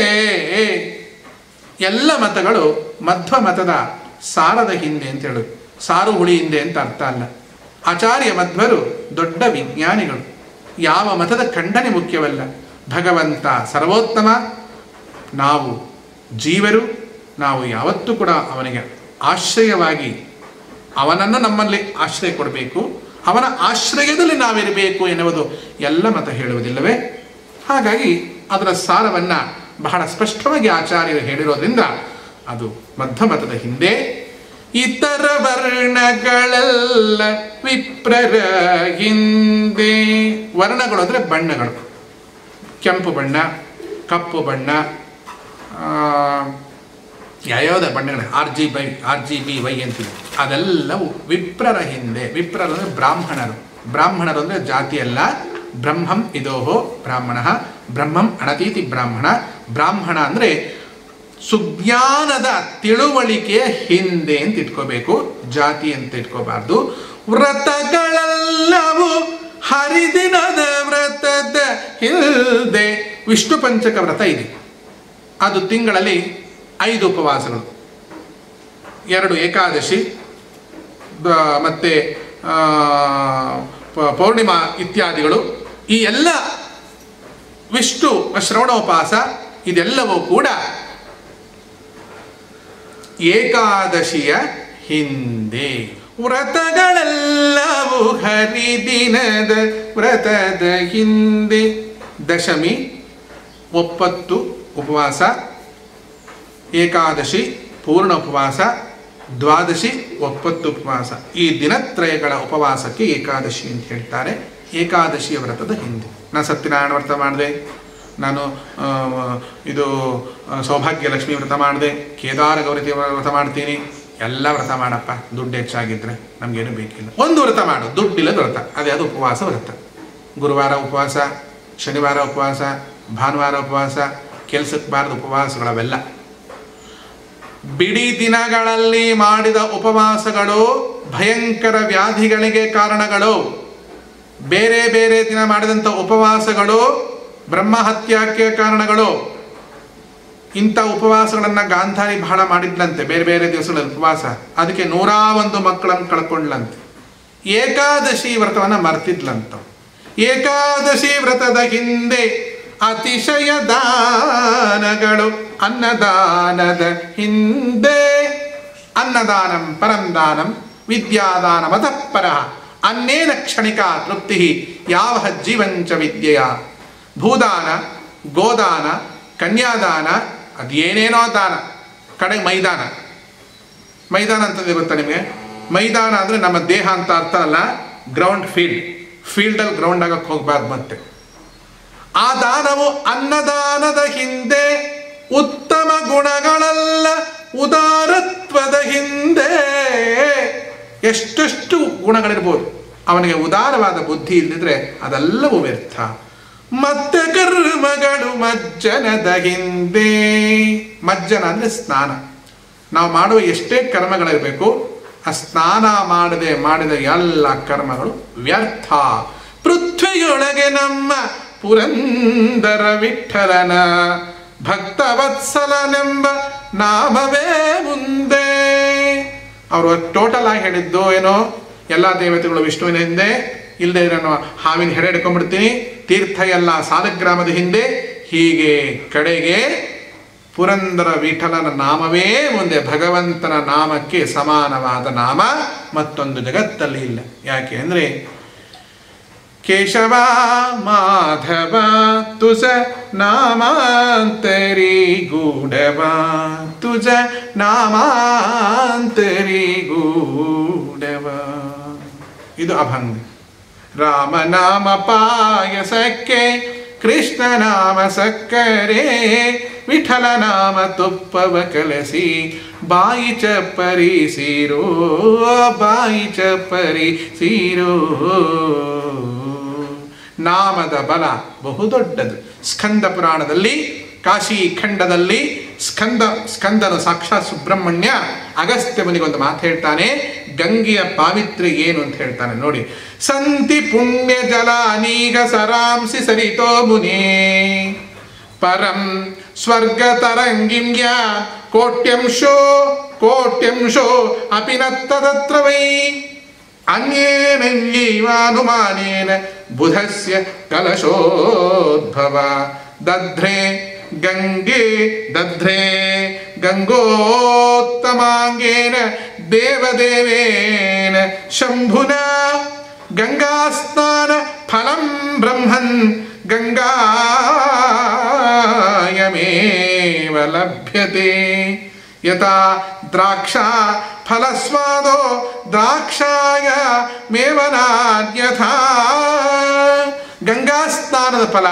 ಎಲ್ಲ ಮತಗಳು ಮಧ್ವ ಮತದ ಸಾರದ ಹಿಂದೆ ಅಂತ ಹೇಳು ಸಾರು ಹುಳಿ ಹಿಂದೆ ಅಂತ ಅರ್ಥ ಅಲ್ಲ ಆಚಾರ್ಯ ಮಧ್ವರು ದೊಡ್ಡ ವಿಜ್ಞಾನಿಗಳು ಯಾವ ಮತದ ಖಂಡನೆ ಮುಖ್ಯವಲ್ಲ ಭಗವಂತ ಸರ್ವೋತ್ತಮ ನಾವು ಜೀವರು ನಾವು ಯಾವತ್ತೂ ಕೂಡ ಅವನಿಗೆ ಆಶ್ರಯವಾಗಿ ಅವನನ್ನು ನಮ್ಮಲ್ಲಿ ಆಶ್ರಯ ಕೊಡಬೇಕು ಅವನ ಆಶ್ರಯದಲ್ಲಿ ನಾವಿರಬೇಕು ಎನ್ನುವುದು ಎಲ್ಲ ಮತ ಹೇಳುವುದಿಲ್ಲವೇ ಹಾಗಾಗಿ ಅದರ ಸಾರವನ್ನು ಬಹಳ ಸ್ಪಷ್ಟವಾಗಿ ಆಚಾರ್ಯರು ಹೇಳಿರೋದ್ರಿಂದ ಅದು ಮಧ್ಯಮತದ ಹಿಂದೆ ಇತರ ವರ್ಣಗಳೆಲ್ಲ ವಿಪ್ರರ ಹಿಂದೆ ವರ್ಣಗಳು ಅಂದರೆ ಬಣ್ಣಗಳು ಕೆಂಪು ಬಣ್ಣ ಕಪ್ಪು ಬಣ್ಣ ಆ, ಯಾವ್ಯಾವುದ ಬಣ್ಣಗಳು R G B R G B Y ಅಂತೀವಿ ಅದೆಲ್ಲವು ವಿಪ್ರರ ಹಿಂದೆ ವಿಪ್ರರು ಅಂದರೆ ಬ್ರಾಹ್ಮಣರು ಬ್ರಾಹ್ಮಣರು ಅಂದರೆ ಜಾತಿ ಅಲ್ಲ ಬ್ರಹ್ಮಂ ಇದೋಹೋ ಬ್ರಾಹ್ಮಣ ಬ್ರಹ್ಮಂ ಅಣತೀತಿ ಬ್ರಾಹ್ಮಣ ಬ್ರಾಹ್ಮಣ ಅಂದರೆ ಸುಜ್ಞಾನದ ತಿಳುವಳಿಕೆಯ ಹಿಂದೆ ಅಂತ ಇಟ್ಕೋಬೇಕು ಜಾತಿ ಅಂತ ಇಟ್ಕೋಬಾರ್ದು ವ್ರತಗಳೆಲ್ಲವೂ ಹರಿದಿನದ ವ್ರತದ ಹಿಂದೆ ವಿಷ್ಣು ಪಂಚಕ ವ್ರತ ಇದೆ ಅದು ತಿಂಗಳಲ್ಲಿ ಐದು ಉಪವಾಸಗಳು ಎರಡು ಏಕಾದಶಿ ಬ- ಮತ್ತೆ ಆ, ಪ- ಪೌರ್ಣಿಮಾ ಇತ್ಯಾದಿಗಳು ಈ ಎಲ್ಲ ವಿಷ್ಣು ಶ್ರವಣೋಪವಾಸ ಇದೆಲ್ಲವೂ ಕೂಡ ಏಕಾದಶಿಯ ಹಿಂದೆ ವ್ರತಗಳೆಲ್ಲವೂ ಹರಿದಿನದ ವ್ರತದ ಹಿಂದೆ ದಶಮಿ ಒಪ್ಪತ್ತು ಉಪವಾಸ ಏಕಾದಶಿ ಪೂರ್ಣ ಉಪವಾಸ ದ್ವಾದಶಿ ಒಪ್ಪತ್ತು ಉಪವಾಸ ಈ ದಿನತ್ರಯಗಳ ಉಪವಾಸಕ್ಕೆ ಏಕಾದಶಿ ಅಂತ ಹೇಳ್ತಾರೆ ಏಕಾದಶಿಯ ವ್ರತದ ಹಿಂದೆ ನಾನು ಸತ್ಯನಾರಾಯಣ ವ್ರತ ಮಾಡಿದೆ ನಾನು ಆ, ಇದು ಆ, ಸೌಭಾಗ್ಯ ಲಕ್ಷ್ಮಿ ವ್ರತ ಮಾಡಿದೆ ಕೇದಾರ ಗೌರಿ ದೇವರ ವ್ರತ ಮಾಡ್ತೀನಿ ಎಲ್ಲ ವ್ರತ ಮಾಡಪ್ಪ ದುಡ್ಡು ಹೆಚ್ಚಾಗಿದ್ರೆ ನಮಗೇನು ಬೇಕಿಲ್ಲ ಒಂದು ವ್ರತ ಮಾಡು ದುಡ್ಡಿಲ್ಲದ ವ್ರತ ಅದೇ ಅದು ಉಪವಾಸ ವ್ರತ ಗುರುವಾರ ಉಪವಾಸ ಶನಿವಾರ ಉಪವಾಸ ಭಾನುವಾರ ಉಪವಾಸ ಕೆಲಸಕ್ಕೆ ಬಾರದ ಉಪವಾಸಗಳವೆಲ್ಲ ಬಿಡಿ ದಿನಗಳಲ್ಲಿ ಮಾಡಿದ ಉಪವಾಸಗಳು ಭಯಂಕರ ವ್ಯಾಧಿಗಳಿಗೆ ಕಾರಣಗಳು ಬೇರೆ ಬೇರೆ ದಿನ ಮಾಡಿದಂಥ ಉಪವಾಸಗಳು ಬ್ರಹ್ಮಹತ್ಯಾಕ್ಕೆ ಕಾರಣಗಳು ಇಂಥ ಉಪವಾಸಗಳನ್ನು ಗಾಂಧಾರಿ ಬಹಳ ಮಾಡಿದ್ಲಂತೆ ಬೇರೆ ಬೇರೆ ದಿವಸಗಳಲ್ಲಿ ಉಪವಾಸ ಅದಕ್ಕೆ ನೂರಾ ಒಂದು ಮಕ್ಕಳನ್ನು ಕಳ್ಕೊಂಡ್ಲಂತೆ ಏಕಾದಶಿ ವ್ರತವನ್ನು ಮರ್ತಿದ್ಲಂತ ಏಕಾದಶಿ ವ್ರತದ ಹಿಂದೆ ಅತಿಶಯ ದಾನಗಳು ಅನ್ನದಾನದ ಹಿಂದೆ ಅನ್ನದಾನಂ ಪರಂದಾನಂ ವಿದ್ಯಾದಾನ ಮತಃಪರ ಅನ್ನೇನ ಕ್ಷಣಿಕ ತೃಪ್ತಿ ಯಾವ ಜೀವಂಚ ವಿದ್ಯೆಯ ಭೂದಾನ ಗೋದಾನ ಕನ್ಯಾದಾನ ಅದೇನೇನೋ ದಾನ ಕಡೆ ಮೈದಾನ ಮೈದಾನ ಅಂತಂದ್ರೆ ಗೊತ್ತಾ ನಿಮಗೆ ಮೈದಾನ ಅಂದರೆ ನಮ್ಮ ದೇಹ ಅಂತ ಅರ್ಥ ಅಲ್ಲ ಗ್ರೌಂಡ್ ಫೀಲ್ಡ್ ಫೀಲ್ಡಲ್ಲಿ ಗ್ರೌಂಡ್ ಆಗಕ್ಕೆ ಹೋಗ್ಬಾರ್ದು ಮತ್ತೆ ಆ ದಾನವು ಅನ್ನದಾನದ ಹಿಂದೆ ಉತ್ತಮ ಗುಣಗಳೆಲ್ಲ ಉದಾರತ್ವದ ಹಿಂದೆ ಎಷ್ಟೆಷ್ಟು ಗುಣಗಳಿರ್ಬೋದು ಅವನಿಗೆ ಉದಾರವಾದ ಬುದ್ಧಿ ಇಲ್ಲದಿದ್ರೆ ಅದೆಲ್ಲವೂ ವ್ಯರ್ಥ ಮತ್ತೆ ಕರ್ಮಗಳು ಮಜ್ಜನದ ಹಿಂದೆ ಮಜ್ಜನ ಅಂದರೆ ಸ್ನಾನ ನಾವು ಮಾಡುವ ಎಷ್ಟೇ ಕರ್ಮಗಳಿರಬೇಕು ಆ ಸ್ನಾನ ಮಾಡದೆ ಮಾಡಿದ ಎಲ್ಲ ಕರ್ಮಗಳು ವ್ಯರ್ಥ ಪೃಥ್ವಿಯೊಳಗೆ ನಮ್ಮ ಪುರಂದರ ವಿಠಲನ ಭಕ್ತವತ್ಸಲನೆಂಬ ನಾಮವೇ ಮುಂದೆ ಅವರು ಟೋಟಲ್ ಆಗಿ ಹೇಳಿದ್ದು ಏನೋ ಎಲ್ಲ ದೇವತೆಗಳು ವಿಷ್ಣುವಿನ ಹಿಂದೆ ಇಲ್ಲದೆ ನಾನು ಹಾವಿನ ಹೆಡೆ ಹಿಡ್ಕೊಂಡ್ಬಿಡ್ತೀನಿ ತೀರ್ಥ ಎಲ್ಲ ಸಾಲಗ್ರಾಮದ ಹಿಂದೆ ಹೀಗೆ ಕಡೆಗೆ ಪುರಂದರ ವಿಠಲನ ನಾಮವೇ ಮುಂದೆ ಭಗವಂತನ ನಾಮಕ್ಕೆ ಸಮಾನವಾದ ನಾಮ ಮತ್ತೊಂದು ಜಗತ್ತಲ್ಲಿ ಇಲ್ಲ ಯಾಕೆ ಅಂದರೆ ಕೇಶವ ಮಾಧವ ತುಜ ನಾಮಾಂತರಿ ಗೂಢವ ತುಜ ನಾಮಾಂತರಿ ಗೂಢವ ಇದು ಅಭಂಗ ರಾಮನಾಮ ಪಾಯಸಕ್ಕೆ ಕೃಷ್ಣ ನಾಮ ಸಕ್ಕರೆ ವಿಠಲ ನಾಮ ತುಪ್ಪವ ಕಲಸಿ ಬಾಯಿ ಚಪ್ಪರಿಸಿರೋ ಬಾಯಿ ಚಪ್ಪರಿಸಿರೋ ನಾಮದ ಬಲ ಬಹುದೊಡ್ಡದು ಸ್ಕಂದ ಪುರಾಣದಲ್ಲಿ ಕಾಶಿ ಖಂಡದಲ್ಲಿ ಸ್ಕಂದ ಸ್ಕಂದನು ಸಾಕ್ಷಾತ್ ಸುಬ್ರಹ್ಮಣ್ಯ ಅಗಸ್ತ್ಯ ಮುನಿಗೊಂದು ಮಾತು ಹೇಳ್ತಾನೆ ಗಂಗೆಯ ಪಾವಿತ್ರ್ಯ ಏನು ಅಂತ ಹೇಳ್ತಾನೆ ನೋಡಿ ಸಂತಿ ಪುಣ್ಯ ಜಲಾನೀಗ ಸರಾಂಸಿ ಸರಿತೋ ಮುನೇ ಪರಂ ಸ್ವರ್ಗ ತರಂಗಿಮ್ಯ ಕೋಟ್ಯಂಶೋ ಕೋಟ್ಯಂಶೋ ಅಪಿ ನತ್ತದತ್ರ ವೈ ಅನ್ಯೇನನ್ಯೈವಾನುಮಾನೇನ ಬುಧಸ್ಯ ಕಲಶೋದ್ಭವ ದಧ್ರೆ ಗಂಗೆ ದಧ್ರೆ ಗಂಗೋತ್ತಮಾಂಗೇನ ದೇವದೇವೇನ ಶಂಭುನ ಗಂಗಾಸ್ನಾನ ಫಲಂ ಬ್ರಹ್ಮನ್ ಗಂಗಾಯಮೇವ ಲಭ್ಯತೆ ಯಥಾ ದ್ರಾಕ್ಷಾ ಫಲಸ್ವಾದೋ ದ್ರಾಕ್ಷಾಯ ಮೇವನಾನ್ಯಥಾ ಗಂಗಾ ಸ್ನಾನದ ಫಲ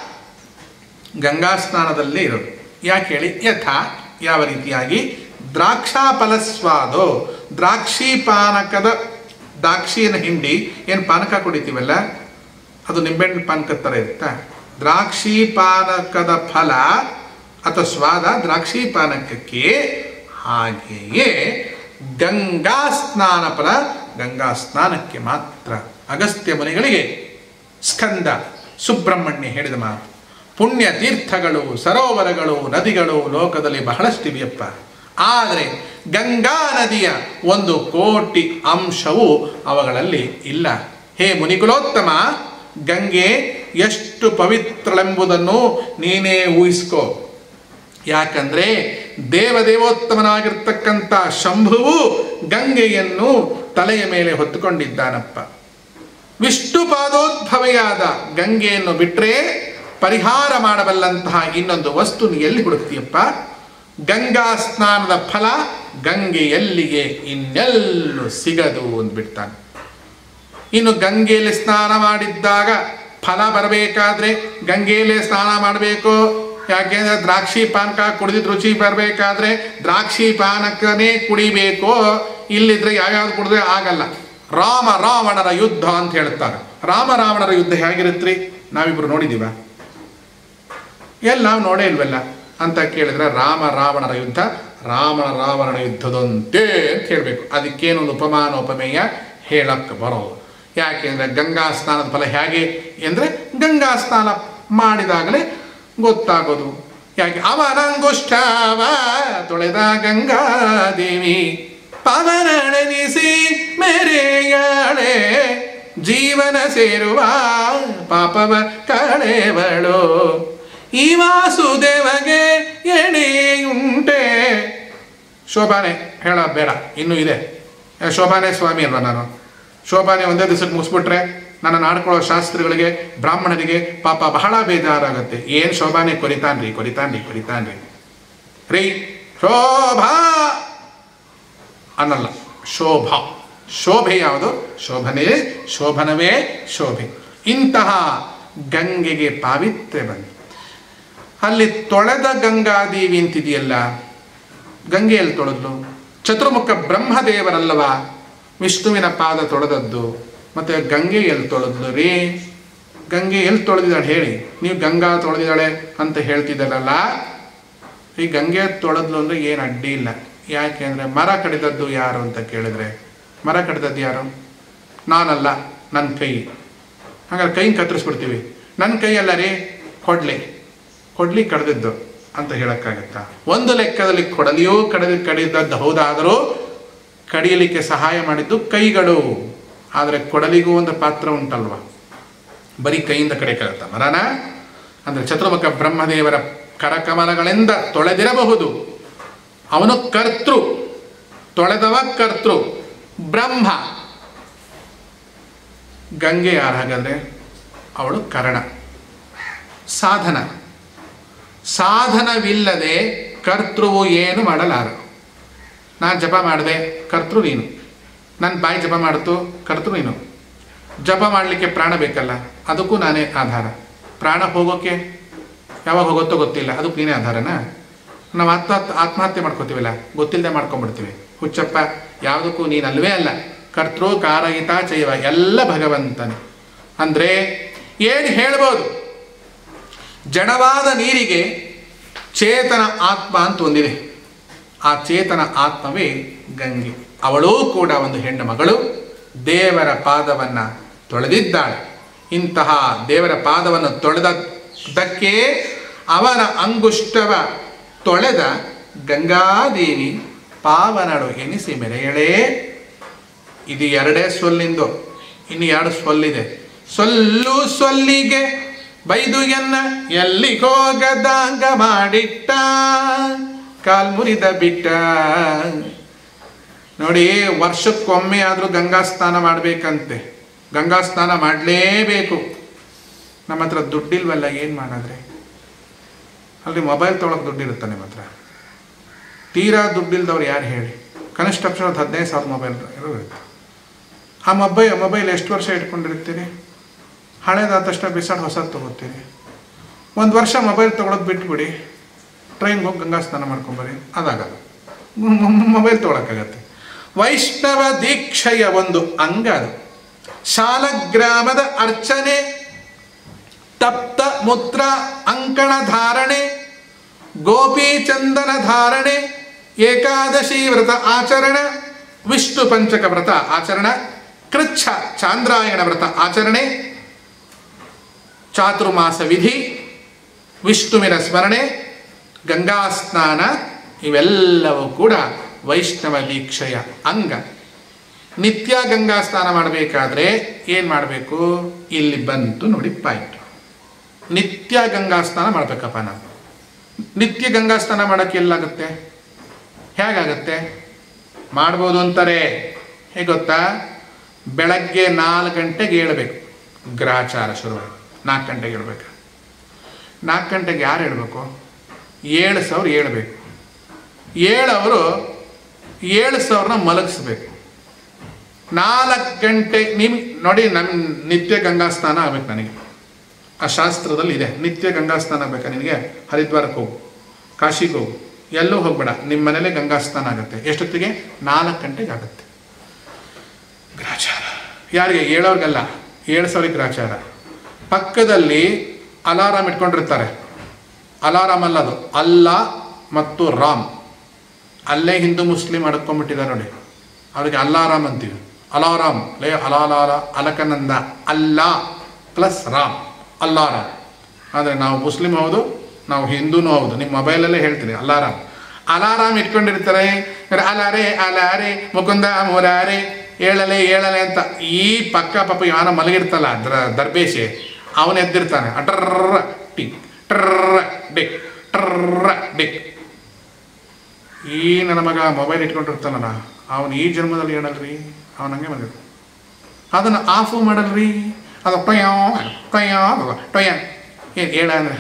ಗಂಗಾ ಸ್ನಾನದಲ್ಲೇ ಇರೋದು ಯಾಕೆ ಹೇಳಿ ಯಥಾ ಯಾವ ರೀತಿಯಾಗಿ ದ್ರಾಕ್ಷಾ ಫಲಸ್ವಾದೋ ದ್ರಾಕ್ಷಿ ಪಾನಕದ ದ್ರಾಕ್ಷಿಯನ್ನು ಹಿಂಡಿ ಏನು ಪಾನಕ ಕುಡಿತೀವಲ್ಲ ಅದು ನಿಂಬೆಹಣ್ಣು ಪಾನಕದ ಥರ ಇರುತ್ತಾ ದ್ರಾಕ್ಷಿ ಪಾನಕದ ಫಲ ಅಥವಾ ಸ್ವಾದ ದ್ರಾಕ್ಷಿ ಪಾನಕಕ್ಕೆ ಹಾಗೆಯೇ ಗಂಗಾ ಸ್ನಾನ ಫಲ ಗಂಗಾ ಸ್ನಾನಕ್ಕೆ ಮಾತ್ರ ಅಗಸ್ತ್ಯ ಮುನಿಗಳಿಗೆ ಸ್ಕಂದ ಸುಬ್ರಹ್ಮಣ್ಯ ಹೇಳಿದ ಮಾತು ಪುಣ್ಯ ತೀರ್ಥಗಳು ಸರೋವರಗಳು ನದಿಗಳು ಲೋಕದಲ್ಲಿ ಬಹಳಷ್ಟಿವೆಯಪ್ಪ ಆದರೆ ಗಂಗಾ ನದಿಯ ಒಂದು ಕೋಟಿ ಅಂಶವು ಅವುಗಳಲ್ಲಿ ಇಲ್ಲ ಹೇ ಮುನಿಕುಲೋತ್ತಮ ಗಂಗೆ ಎಷ್ಟು ಪವಿತ್ರಳೆಂಬುದನ್ನು ನೀನೇ ಊಹಿಸ್ಕೋ ಯಾಕಂದ್ರೆ ದೇವದೇವೋತ್ತಮನಾಗಿರ್ತಕ್ಕಂಥ ಶಂಭುವು ಗಂಗೆಯನ್ನು ತಲೆಯ ಮೇಲೆ ಹೊತ್ತುಕೊಂಡಿದ್ದಾನಪ್ಪ ವಿಷ್ಣು ಪಾದೋದ್ಭವೆಯಾದ ಗಂಗೆಯನ್ನು ಬಿಟ್ಟರೆ ಪರಿಹಾರ ಮಾಡಬಲ್ಲಂತಹ ಇನ್ನೊಂದು ವಸ್ತು ನೀ ಎಲ್ಲಿ ಹುಡುಕ್ತೀಯಪ್ಪ ಗಂಗಾ ಸ್ನಾನದ ಫಲ ಗಂಗೆಯಲ್ಲಿಗೆ ಇನ್ನೆಲ್ಲೂ ಸಿಗದು ಅಂದ್ಬಿಡ್ತಾನೆ ಇನ್ನು ಗಂಗೆಯಲ್ಲಿ ಸ್ನಾನ ಮಾಡಿದ್ದಾಗ ಫಲ ಬರಬೇಕಾದ್ರೆ ಗಂಗೆಯಲ್ಲೇ ಸ್ನಾನ ಮಾಡಬೇಕು ಯಾಕೆಂದ್ರೆ ದ್ರಾಕ್ಷಿ ಪಾನಕ ಕುಡಿದಿದ್ದು ರುಚಿ ಬರಬೇಕಾದ್ರೆ ದ್ರಾಕ್ಷಿ ಪಾನಕನೇ ಕುಡಿಬೇಕು ಇಲ್ಲಿದ್ರೆ ಯಾವ್ಯಾವ್ದು ಕುಡಿದ್ರೆ ಆಗಲ್ಲ ರಾಮ ರಾವಣರ ಯುದ್ಧ ಅಂತ ಹೇಳ್ತಾರೆ ರಾಮ ರಾವಣರ ಯುದ್ಧ ಹೇಗಿರುತ್ತ್ರಿ ನಾವಿಬ್ರು ನೋಡಿದೀವ ಎಲ್ಲಿ ನಾವು ನೋಡೇ ಇಲ್ವಲ್ಲ ಅಂತ ಕೇಳಿದ್ರೆ ರಾಮ ರಾವಣರ ಯುದ್ಧ ರಾಮನ ರಾವಣನ ಯುದ್ಧದಂತೆ ಅಂತ ಹೇಳಬೇಕು ಅದಕ್ಕೇನೊಂದು ಉಪಮಾನ ಉಪಮೇಯ ಹೇಳಕ್ಕೆ ಬರೋದು ಯಾಕೆಂದ್ರೆ ಗಂಗಾ ಸ್ನಾನದ ಫಲ ಹೇಗೆ ಅಂದರೆ ಗಂಗಾ ಸ್ನಾನ ಮಾಡಿದಾಗಲೇ ಗೊತ್ತಾಗೋದು ಯಾಕೆ ಅವನಂಗುಷ್ಠಾವ ತೊಳೆದ ಗಂಗಾದೇವಿ ಪವನಣಿಸಿ ಮೇರೆಯಾಳೆ ಜೀವನ ಸೇರುವ ಪಾಪವ ಕಳೆವಳು ಈ ವಾಸುದೇವಗೆ ಎಣೆಯುಂಟೆ ಶೋಭಾನೆ ಹೇಳ ಬೇಡ ಇನ್ನೂ ಇದೆ ಏ, ಶೋಭಾನೆ ಸ್ವಾಮಿ ಅಲ್ವಾ ನಾನು ಶೋಭಾನೆ ಒಂದೇ ದಿವಸಕ್ಕೆ ಮುಗಿಸ್ಬಿಟ್ರೆ ನನ್ನನ್ನು ಆಡ್ಕೊಳ್ಳೋ ಶಾಸ್ತ್ರಿಗಳಿಗೆ ಬ್ರಾಹ್ಮಣರಿಗೆ ಪಾಪ ಬಹಳ ಬೇಜಾರಾಗುತ್ತೆ ಏನು ಶೋಭಾನೆ ಕೊರಿತಾನ್ರಿ ಕೊರಿತಾನ್ರಿ ಕೊರಿತಾನ್ರಿ ರೀ ಶೋಭಾ ಅನ್ನಲ್ಲ ಶೋಭಾ ಶೋಭೆ ಯಾವುದು ಶೋಭನೆ ಶೋಭನವೇ ಶೋಭೆ ಇಂತಹ ಗಂಗೆಗೆ ಪಾವಿತ್ರ್ಯ ಬಂತು ಅಲ್ಲಿ ತೊಳೆದ ಗಂಗಾದೇವಿ ಅಂತಿದೆಯಲ್ಲ ಗಂಗೆಯಲ್ಲಿ ತೊಳೆದ್ಲು ಚತುರ್ಮುಖ ಬ್ರಹ್ಮದೇವರಲ್ಲವ ವಿಷ್ಣುವಿನ ಪಾದ ತೊಳೆದದ್ದು ಮತ್ತೆ ಗಂಗೆ ಎಲ್ಲಿ ತೊಳೆದ್ಲು ರೀ ಗಂಗೆ ಎಲ್ಲಿ ತೊಳೆದಿದ್ದಾಳೆ ಹೇಳಿ ನೀವು ಗಂಗಾ ತೊಳೆದಿದ್ದಾಳೆ ಅಂತ ಹೇಳ್ತಿದ್ದಲ್ಲ ಈ ಗಂಗೆ ತೊಳೆದ್ಲು ಅಂದ್ರೆ ಏನು ಅಡ್ಡಿ ಇಲ್ಲ ಯಾಕೆ ಅಂದರೆ ಮರ ಕಡಿದದ್ದು ಯಾರು ಅಂತ ಕೇಳಿದ್ರೆ ಮರ ಕಡಿದದ್ದು ಯಾರು ನಾನಲ್ಲ ನನ್ನ ಕೈ ಹಾಗಾದ್ರೆ ಕೈ ಕತ್ತರಿಸ್ಬಿಡ್ತೀವಿ ನನ್ನ ಕೈ ಅಲ್ಲ ರೀ ಕೊಡ್ಲಿ ಕೊಡ್ಲಿ ಕಡ್ದಿದ್ದು ಅಂತ ಹೇಳಕ್ಕಾಗತ್ತಾ ಒಂದು ಲೆಕ್ಕದಲ್ಲಿ ಕೊಡಲಿಯೂ ಕಡಿದು ಕಡಿದದ್ದು ಹೌದಾದರೂ ಕಡಿಯಲಿಕ್ಕೆ ಸಹಾಯ ಮಾಡಿದ್ದು ಕೈಗಳು ಆದರೆ ಕೊಡಲಿಗೂ ಒಂದು ಪಾತ್ರ ಉಂಟಲ್ವ ಬರೀ ಕೈಯಿಂದ ಕಡಿಯಕ್ಕಾಗತ್ತ ಮರನ ಅಂದರೆ ಚತುರ್ಮುಖ ಬ್ರಹ್ಮದೇವರ ಕರಕಮಲಗಳಿಂದ ತೊಳೆದಿರಬಹುದು ಅವನು ಕರ್ತೃ ತೊಳೆದವ ಕರ್ತೃ ಬ್ರಹ್ಮ ಗಂಗೆ ಯಾರು ಹಾಗಾದ್ರೆ ಅವಳು ಕರಣ ಸಾಧನ ಸಾಧನವಿಲ್ಲದೆ ಕರ್ತೃವು ಏನು ಮಾಡಲಾರ ನಾನು ಜಪ ಮಾಡಿದೆ ಕರ್ತೃ ನೀನು ನನ್ನ ಬಾಯಿ ಜಪ ಮಾಡಿತು ಕರ್ತೃ ನೀನು ಜಪ ಮಾಡಲಿಕ್ಕೆ ಪ್ರಾಣ ಬೇಕಲ್ಲ ಅದಕ್ಕೂ ನಾನೇ ಆಧಾರ ಪ್ರಾಣ ಹೋಗೋಕ್ಕೆ ಯಾವಾಗ ಹೋಗುತ್ತೋ ಗೊತ್ತಿಲ್ಲ ಅದಕ್ಕೆ ನೀನೇ ಆಧಾರನಾ ನಾವು ಆತ್ಮ ಆತ್ಮಹತ್ಯೆ ಮಾಡ್ಕೋತೀವಲ್ಲ ಗೊತ್ತಿಲ್ಲದೆ ಮಾಡ್ಕೊಂಡ್ಬಿಡ್ತೀವಿ ಹುಚ್ಚಪ್ಪ ಯಾವುದಕ್ಕೂ ನೀನಲ್ವೇ ಅಲ್ಲ ಕರ್ತೃ ಕಾರಯಿತ ಚೈವ ಎಲ್ಲ ಭಗವಂತನೇ ಅಂದರೆ ಏನು ಹೇಳ್ಬೋದು ಜಡವಾದ ನೀರಿಗೆ ಚೇತನ ಆತ್ಮ ಅಂತ ಒಂದಿದೆ ಆ ಚೇತನ ಆತ್ಮವೇ ಗಂಗೆ ಅವಳೂ ಕೂಡ ಒಂದು ಹೆಣ್ಣು ಮಗಳು ದೇವರ ಪಾದವನ್ನು ತೊಳೆದಿದ್ದಾಳೆ ಇಂತಹ ದೇವರ ಪಾದವನ್ನು ತೊಳೆದದ್ದಕ್ಕೆ ಅವನ ಅಂಗುಷ್ಟವ ತೊಳೆದ ಗಂಗಾದೇವಿ ಪಾವನಳು ಎನಿಸಿ ಮೆರೆಯಳೇ ಇದು ಎರಡೇ ಸೊಲ್ಲಿಂದು ಇನ್ನು ಎರಡು ಸೊಲ್ಲಿದೆ ಸೊಲ್ಲು ಸೊಲ್ಲಿಗೆ ಬೈದು ಎನ್ನ ಎಲ್ಲಿಗೋಗದಾಂಗ ಮಾಡಿಟ್ಟ ಕಾಲ್ ಮುರಿದ ಬಿಟ್ಟ ನೋಡಿ ವರ್ಷಕ್ಕೊಮ್ಮೆ ಆದರೂ ಗಂಗಾ ಸ್ನಾನ ಮಾಡಬೇಕಂತೆ ಗಂಗಾ ಸ್ನಾನ ಮಾಡಲೇಬೇಕು ನಮ್ಮ ಹತ್ರ ದುಡ್ಡಿಲ್ವಲ್ಲ ಏನು ಮಾಡಿದ್ರೆ ಅಲ್ಲಿ ಮೊಬೈಲ್ ತೊಗೊಳಕ್ಕೆ ದುಡ್ಡಿರುತ್ತೆ ನಿಮ್ಮ ಹತ್ರ ತೀರಾ ದುಡ್ಡಿಲ್ದವ್ರು ಯಾರು ಹೇಳಿ ಕನಿಷ್ಠ ಪಕ್ಷ ಒಂದು ಹದಿನೈದು ಸಾವಿರ ಮೊಬೈಲ್ ಇರುತ್ತೆ ಆ ಮೊಬೈಲ್ ಮೊಬೈಲ್ ಎಷ್ಟು ವರ್ಷ ಇಟ್ಕೊಂಡಿರ್ತೀರಿ ಹಳೇದಾದ ತಕ್ಷಣ ಬಿಸಾಡಿ ಹೊಸದು ತೊಗೋತೀರಿ ಒಂದು ವರ್ಷ ಮೊಬೈಲ್ ತೊಗೊಳೋದು ಬಿಟ್ಬಿಡಿ ಟ್ರೈನ್ಗೆ ಹೋಗಿ ಗಂಗಾ ಸ್ನಾನ ಮಾಡ್ಕೊಂಬರಿ ಅದಾಗಲ್ಲ ಮೊಬೈಲ್ ತೊಗೊಳಕ್ಕಾಗತ್ತೆ ವೈಷ್ಣವ ದೀಕ್ಷೆಯ ಒಂದು ಅಂಗ ಅದು ಶಾಲಗ್ರಾಮದ ಅರ್ಚನೆ ತಪ್ತ ಮುತ್ರ ಅಂಕಣ ಧಾರಣೆ ಗೋಪೀಚಂದನ ಧಾರಣೆ ಏಕಾದಶಿ ವ್ರತ ಆಚರಣ ವಿಷ್ಣು ಪಂಚಕ ವ್ರತ ಆಚರಣ ಕೃಚ್ಛ ಚಾಂದ್ರಾಯಣ ವ್ರತ ಆಚರಣೆ ಚಾತುರ್ಮಾಸ ವಿಧಿ ವಿಷ್ಣುವಿನ ಸ್ಮರಣೆ ಗಂಗಾ ಸ್ನಾನ ಇವೆಲ್ಲವೂ ಕೂಡ ವೈಷ್ಣವ ದೀಕ್ಷೆಯ ಅಂಗ ನಿತ್ಯ ಗಂಗಾ ಸ್ನಾನ ಮಾಡಬೇಕಾದ್ರೆ ಏನು ಮಾಡಬೇಕು ಇಲ್ಲಿ ಬಂತು ನೋಡಿ ಪಾಯಿಂಟ್ ನಿತ್ಯ ಗಂಗಾ ಸ್ನಾನ ಮಾಡಬೇಕಪ್ಪ ನಾನು ನಿತ್ಯ ಗಂಗಾ ಸ್ನಾನ ಮಾಡೋಕ್ಕೆ ಎಲ್ಲಾಗುತ್ತೆ ಹೇಗಾಗತ್ತೆ ಮಾಡ್ಬೋದು ಅಂತಾರೆ ಹೇಗೆ ಗೊತ್ತಾ ಬೆಳಗ್ಗೆ ನಾಲ್ಕು ಗಂಟೆಗೆ ಏಳಬೇಕು ಗ್ರಹಚಾರ ಶುರುವಾಗಿ ನಾಲ್ಕು ಗಂಟೆಗೆ ಏಳ್ಬೇಕು ನಾಲ್ಕು ಗಂಟೆಗೆ ಯಾರು ಹೇಳ್ಬೇಕು ಏಳು ಸಾವಿರ ಏಳಬೇಕು ಏಳವರು ಏಳು ಸಾವಿರನ ಮಲಗಿಸ್ಬೇಕು ನಾಲ್ಕು ಗಂಟೆ ನಿಮ್ ನೋಡಿ ನಮ್ಮ ನಿತ್ಯ ಗಂಗಾ ಸ್ನಾನ ಆಗ್ಬೇಕು ನನಗೆ ಆ ಶಾಸ್ತ್ರದಲ್ಲಿ ಇದೆ ನಿತ್ಯ ಗಂಗಾ ಸ್ನಾನ ಬೇಕಾ ನಿನಗೆ ಹರಿದ್ವಾರಕ್ಕೆ ಹೋಗು ಕಾಶಿಗೆ ಹೋಗು ಎಲ್ಲೂ ಹೋಗ್ಬೇಡ ನಿಮ್ಮ ಮನೇಲೆ ಗಂಗಾ ಸ್ನಾನ ಆಗುತ್ತೆ ಎಷ್ಟೊತ್ತಿಗೆ ನಾಲ್ಕು ಗಂಟೆಗೆ ಆಗುತ್ತೆ ಗ್ರಾಚಾರ ಯಾರಿಗೆ ಏಳೋರ್ಗಲ್ಲ ಏಳು ಸಾವಿರ ಗ್ರಾಚಾರ ಪಕ್ಕದಲ್ಲಿ ಅಲಾರಾಮ್ ಇಟ್ಕೊಂಡಿರ್ತಾರೆ ಅಲಾರಾಮ್ ಅಲ್ಲ ಅದು ಅಲ್ಲ ಮತ್ತು ರಾಮ್ ಅಲ್ಲೇ ಹಿಂದೂ ಮುಸ್ಲಿಂ ಅಡ್ಕೊಂಡ್ಬಿಟ್ಟಿದ್ದಾರೆ ನೋಡಿ ಅವ್ರಿಗೆ ಅಲ್ಲಾರಾಮ್ ಅಂತೀವಿ ಅಲಾರಾಮ್ ಲೇ ಅಲಾಲಾರ ಅಲಕನಂದ ಅಲ್ಲ ಪ್ಲಸ್ ರಾಮ್ ಅಲ್ಲಾರಾಮ್ ಆದರೆ ನಾವು ಮುಸ್ಲಿಂ ಹೌದು ನಾವು ಹಿಂದೂನೂ ಹೌದು ನಿಮ್ಮ ಮೊಬೈಲಲ್ಲೇ ಹೇಳ್ತೀನಿ ಅಲಾರಾಮ್ ಅಲಾರಾಮ್ ಇಟ್ಕೊಂಡಿರ್ತಾರೆ ಅಲಾರೆ ಅಲಾರೆ ಮುಕುಂದ ಮುರಾರೆ ಏಳಲೆ ಏಳಲೆ ಅಂತ ಈ ಪಕ್ಕ ಪಾಪ ಯಾನ ಮಲಗಿರ್ತಲ್ಲ ದ್ರ ದರ್ಬೇಶೆ ಅವನು ಎದ್ದಿರ್ತಾನೆ ಅಟ್ರರ್ರ ಟಿಕ್ ಟ್ರರ್ರ ಡಿಕ್ ಟ್ರರ್ರ ಡಿಕ್ ಈ ನನ್ನ ಮಗ ಮೊಬೈಲ್ ಇಟ್ಕೊಂಡಿರ್ತಾನಲ್ಲ ಅವನು ಈ ಜನ್ಮದಲ್ಲಿ ಹೇಳಲ್ರಿ ಅವನು ಹಂಗೆ ಬಂದಿರ್ತಾನೆ ಅದನ್ನು ಆಫು ಮಾಡಲ್ರಿ ಅದು ಟೊಯ್ಯೋ ಟೊಯ್ಯೋ ಟೊಯ್ಯ ಏನು ಹೇಳ ಅಂದರೆ